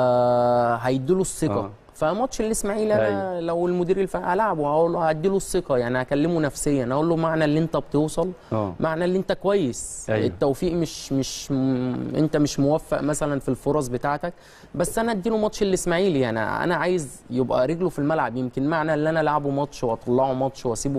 آه هيديله الثقه آه. فماتش الاسماعيلي انا لو المدير الفني هلعبه هقول له هدي له الثقه يعني هكلمه نفسيا اقول له معنى اللي انت بتوصل أوه. معنى اللي انت كويس أيوه. التوفيق مش مش م... انت مش موفق مثلا في الفرص بتاعتك بس انا ادي له ماتش الاسماعيلي يعني انا عايز يبقى رجله في الملعب يمكن معنى اللي انا العبه ماتش واطلعه ماتش واسيبه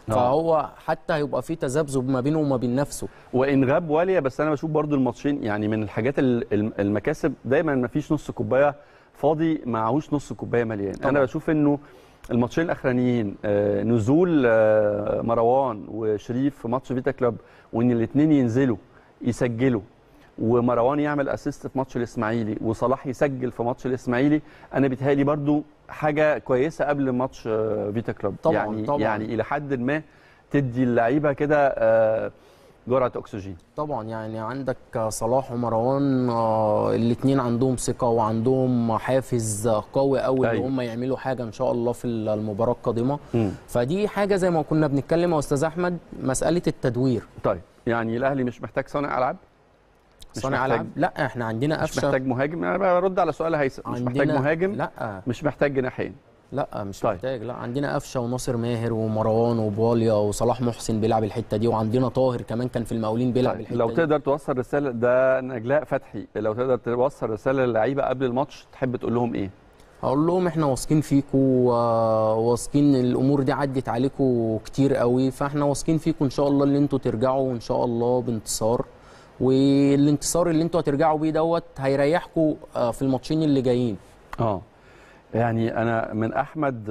فهو حتى هيبقى في تذبذب ما بينه وما بين نفسه وان غاب واليا بس انا بشوف برضو الماتشين يعني من الحاجات المكاسب دايما ما فيش نص كوبايه فاضي معهوش نص كوبايه مليان طبعا. انا بشوف انه الماتشين الاخرانيين آه نزول آه مروان وشريف في ماتش فيتا كلوب وان الاثنين ينزلوا يسجلوا ومروان يعمل اسيست في ماتش الاسماعيلي وصلاح يسجل في ماتش الاسماعيلي انا بيتهيألي برضو حاجه كويسه قبل ماتش آه فيتا كلوب طبعا يعني طبعا. يعني الى حد ما تدي اللعيبه كده آه جرعه اكسجين طبعا يعني عندك صلاح ومروان آه الاثنين عندهم ثقه وعندهم حافز قوي قوي ان هم يعملوا حاجه ان شاء الله في المباراه القادمه م. فدي حاجه زي ما كنا بنتكلم يا استاذ احمد مساله التدوير طيب يعني الاهلي مش محتاج صانع العاب صانع العاب لا احنا عندنا مش محتاج مهاجم انا برد على سؤال هيثم مش محتاج مهاجم لا مش محتاج جناحين لا مش طيب. محتاج لا عندنا قفشه وناصر ماهر ومروان وبواليا وصلاح محسن بيلعب الحته دي وعندنا طاهر كمان كان في المقاولين بيلعب طيب. الحته لو دي تقدر توصل رساله ده نجلاء فتحي لو تقدر توصل رساله للعيبه قبل الماتش تحب تقول لهم ايه هقول لهم احنا واثقين فيكم واثقين الامور دي عدت عليكم كتير قوي فاحنا واثقين فيكم ان شاء الله اللي انتوا ترجعوا ان شاء الله بانتصار والانتصار اللي انتوا هترجعوا بيه دوت هيريحكم في الماتشين اللي جايين اه يعني انا من احمد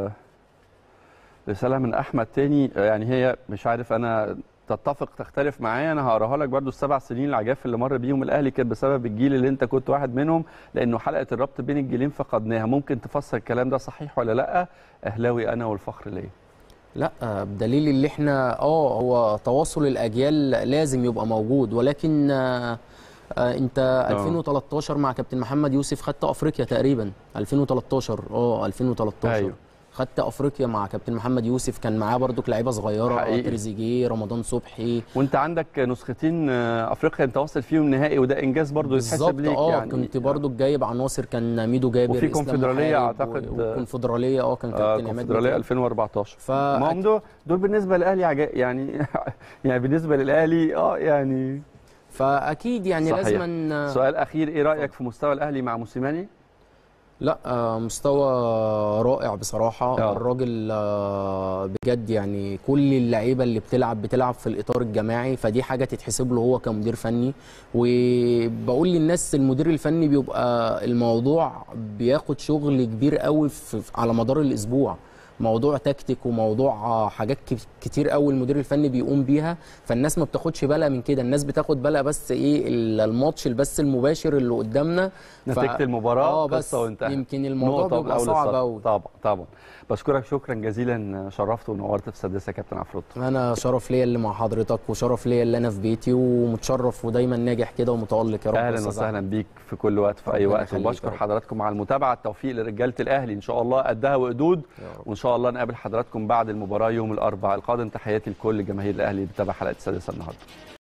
رساله من احمد تاني يعني هي مش عارف انا تتفق تختلف معايا انا هقراها لك برده السبع سنين العجاف اللي مر بيهم الاهلي كانت بسبب الجيل اللي انت كنت واحد منهم لانه حلقه الربط بين الجيلين فقدناها ممكن تفسر الكلام ده صحيح ولا لا اهلاوي انا والفخر ليا لا بدليل اللي احنا اه هو تواصل الاجيال لازم يبقى موجود ولكن آه انت 2013 مع كابتن محمد يوسف خدت افريقيا تقريبا 2013 اه 2013 أيوه. خدت افريقيا مع كابتن محمد يوسف كان معاه برضك لعيبه صغيره تريزيجيه رمضان صبحي وانت عندك نسختين افريقيا انت واصل فيهم نهائي وده انجاز برضه يتحسب ليك اه يعني كنت برضك جايب عناصر كان ميدو جابر وفي كونفدراليه اعتقد وكونفدراليه اه كان كابتن عماد كونفدراليه 2014 ف ما هم دول دول بالنسبه للاهلي عجا... يعني يعني بالنسبه للاهلي اه يعني فاكيد يعني صحيح. لازم سؤال اخير ايه رايك في مستوى الاهلي مع موسيماني لا مستوى رائع بصراحه أوه. الراجل بجد يعني كل اللعيبه اللي بتلعب بتلعب في الاطار الجماعي فدي حاجه تتحسب له هو كمدير فني وبقول للناس المدير الفني بيبقى الموضوع بياخد شغل كبير قوي على مدار الاسبوع موضوع تكتيك وموضوع حاجات كتير قوي المدير الفني بيقوم بيها فالناس ما بتاخدش بالها من كده الناس بتاخد بالها بس ايه الماتش البث المباشر اللي قدامنا نتيجه ف... المباراه اه بس يمكن الموضوع بيبقى صعب قوي طبعا طبعا بشكرك شكرا جزيلا شرفت ونورت في السادسه يا كابتن عفروت انا شرف ليا اللي مع حضرتك وشرف ليا اللي انا في بيتي ومتشرف ودايما ناجح كده ومتالق يا رب اهلا وسهلا بيك في كل وقت في اي وقت وبشكر حضراتكم على المتابعه التوفيق لرجاله الاهلي ان شاء الله قدها وقدود وان شاء الله نقابل حضراتكم بعد المباراه يوم الاربعاء القادم تحياتي لكل جماهير الاهلي اللي بتابع حلقه السادسه النهارده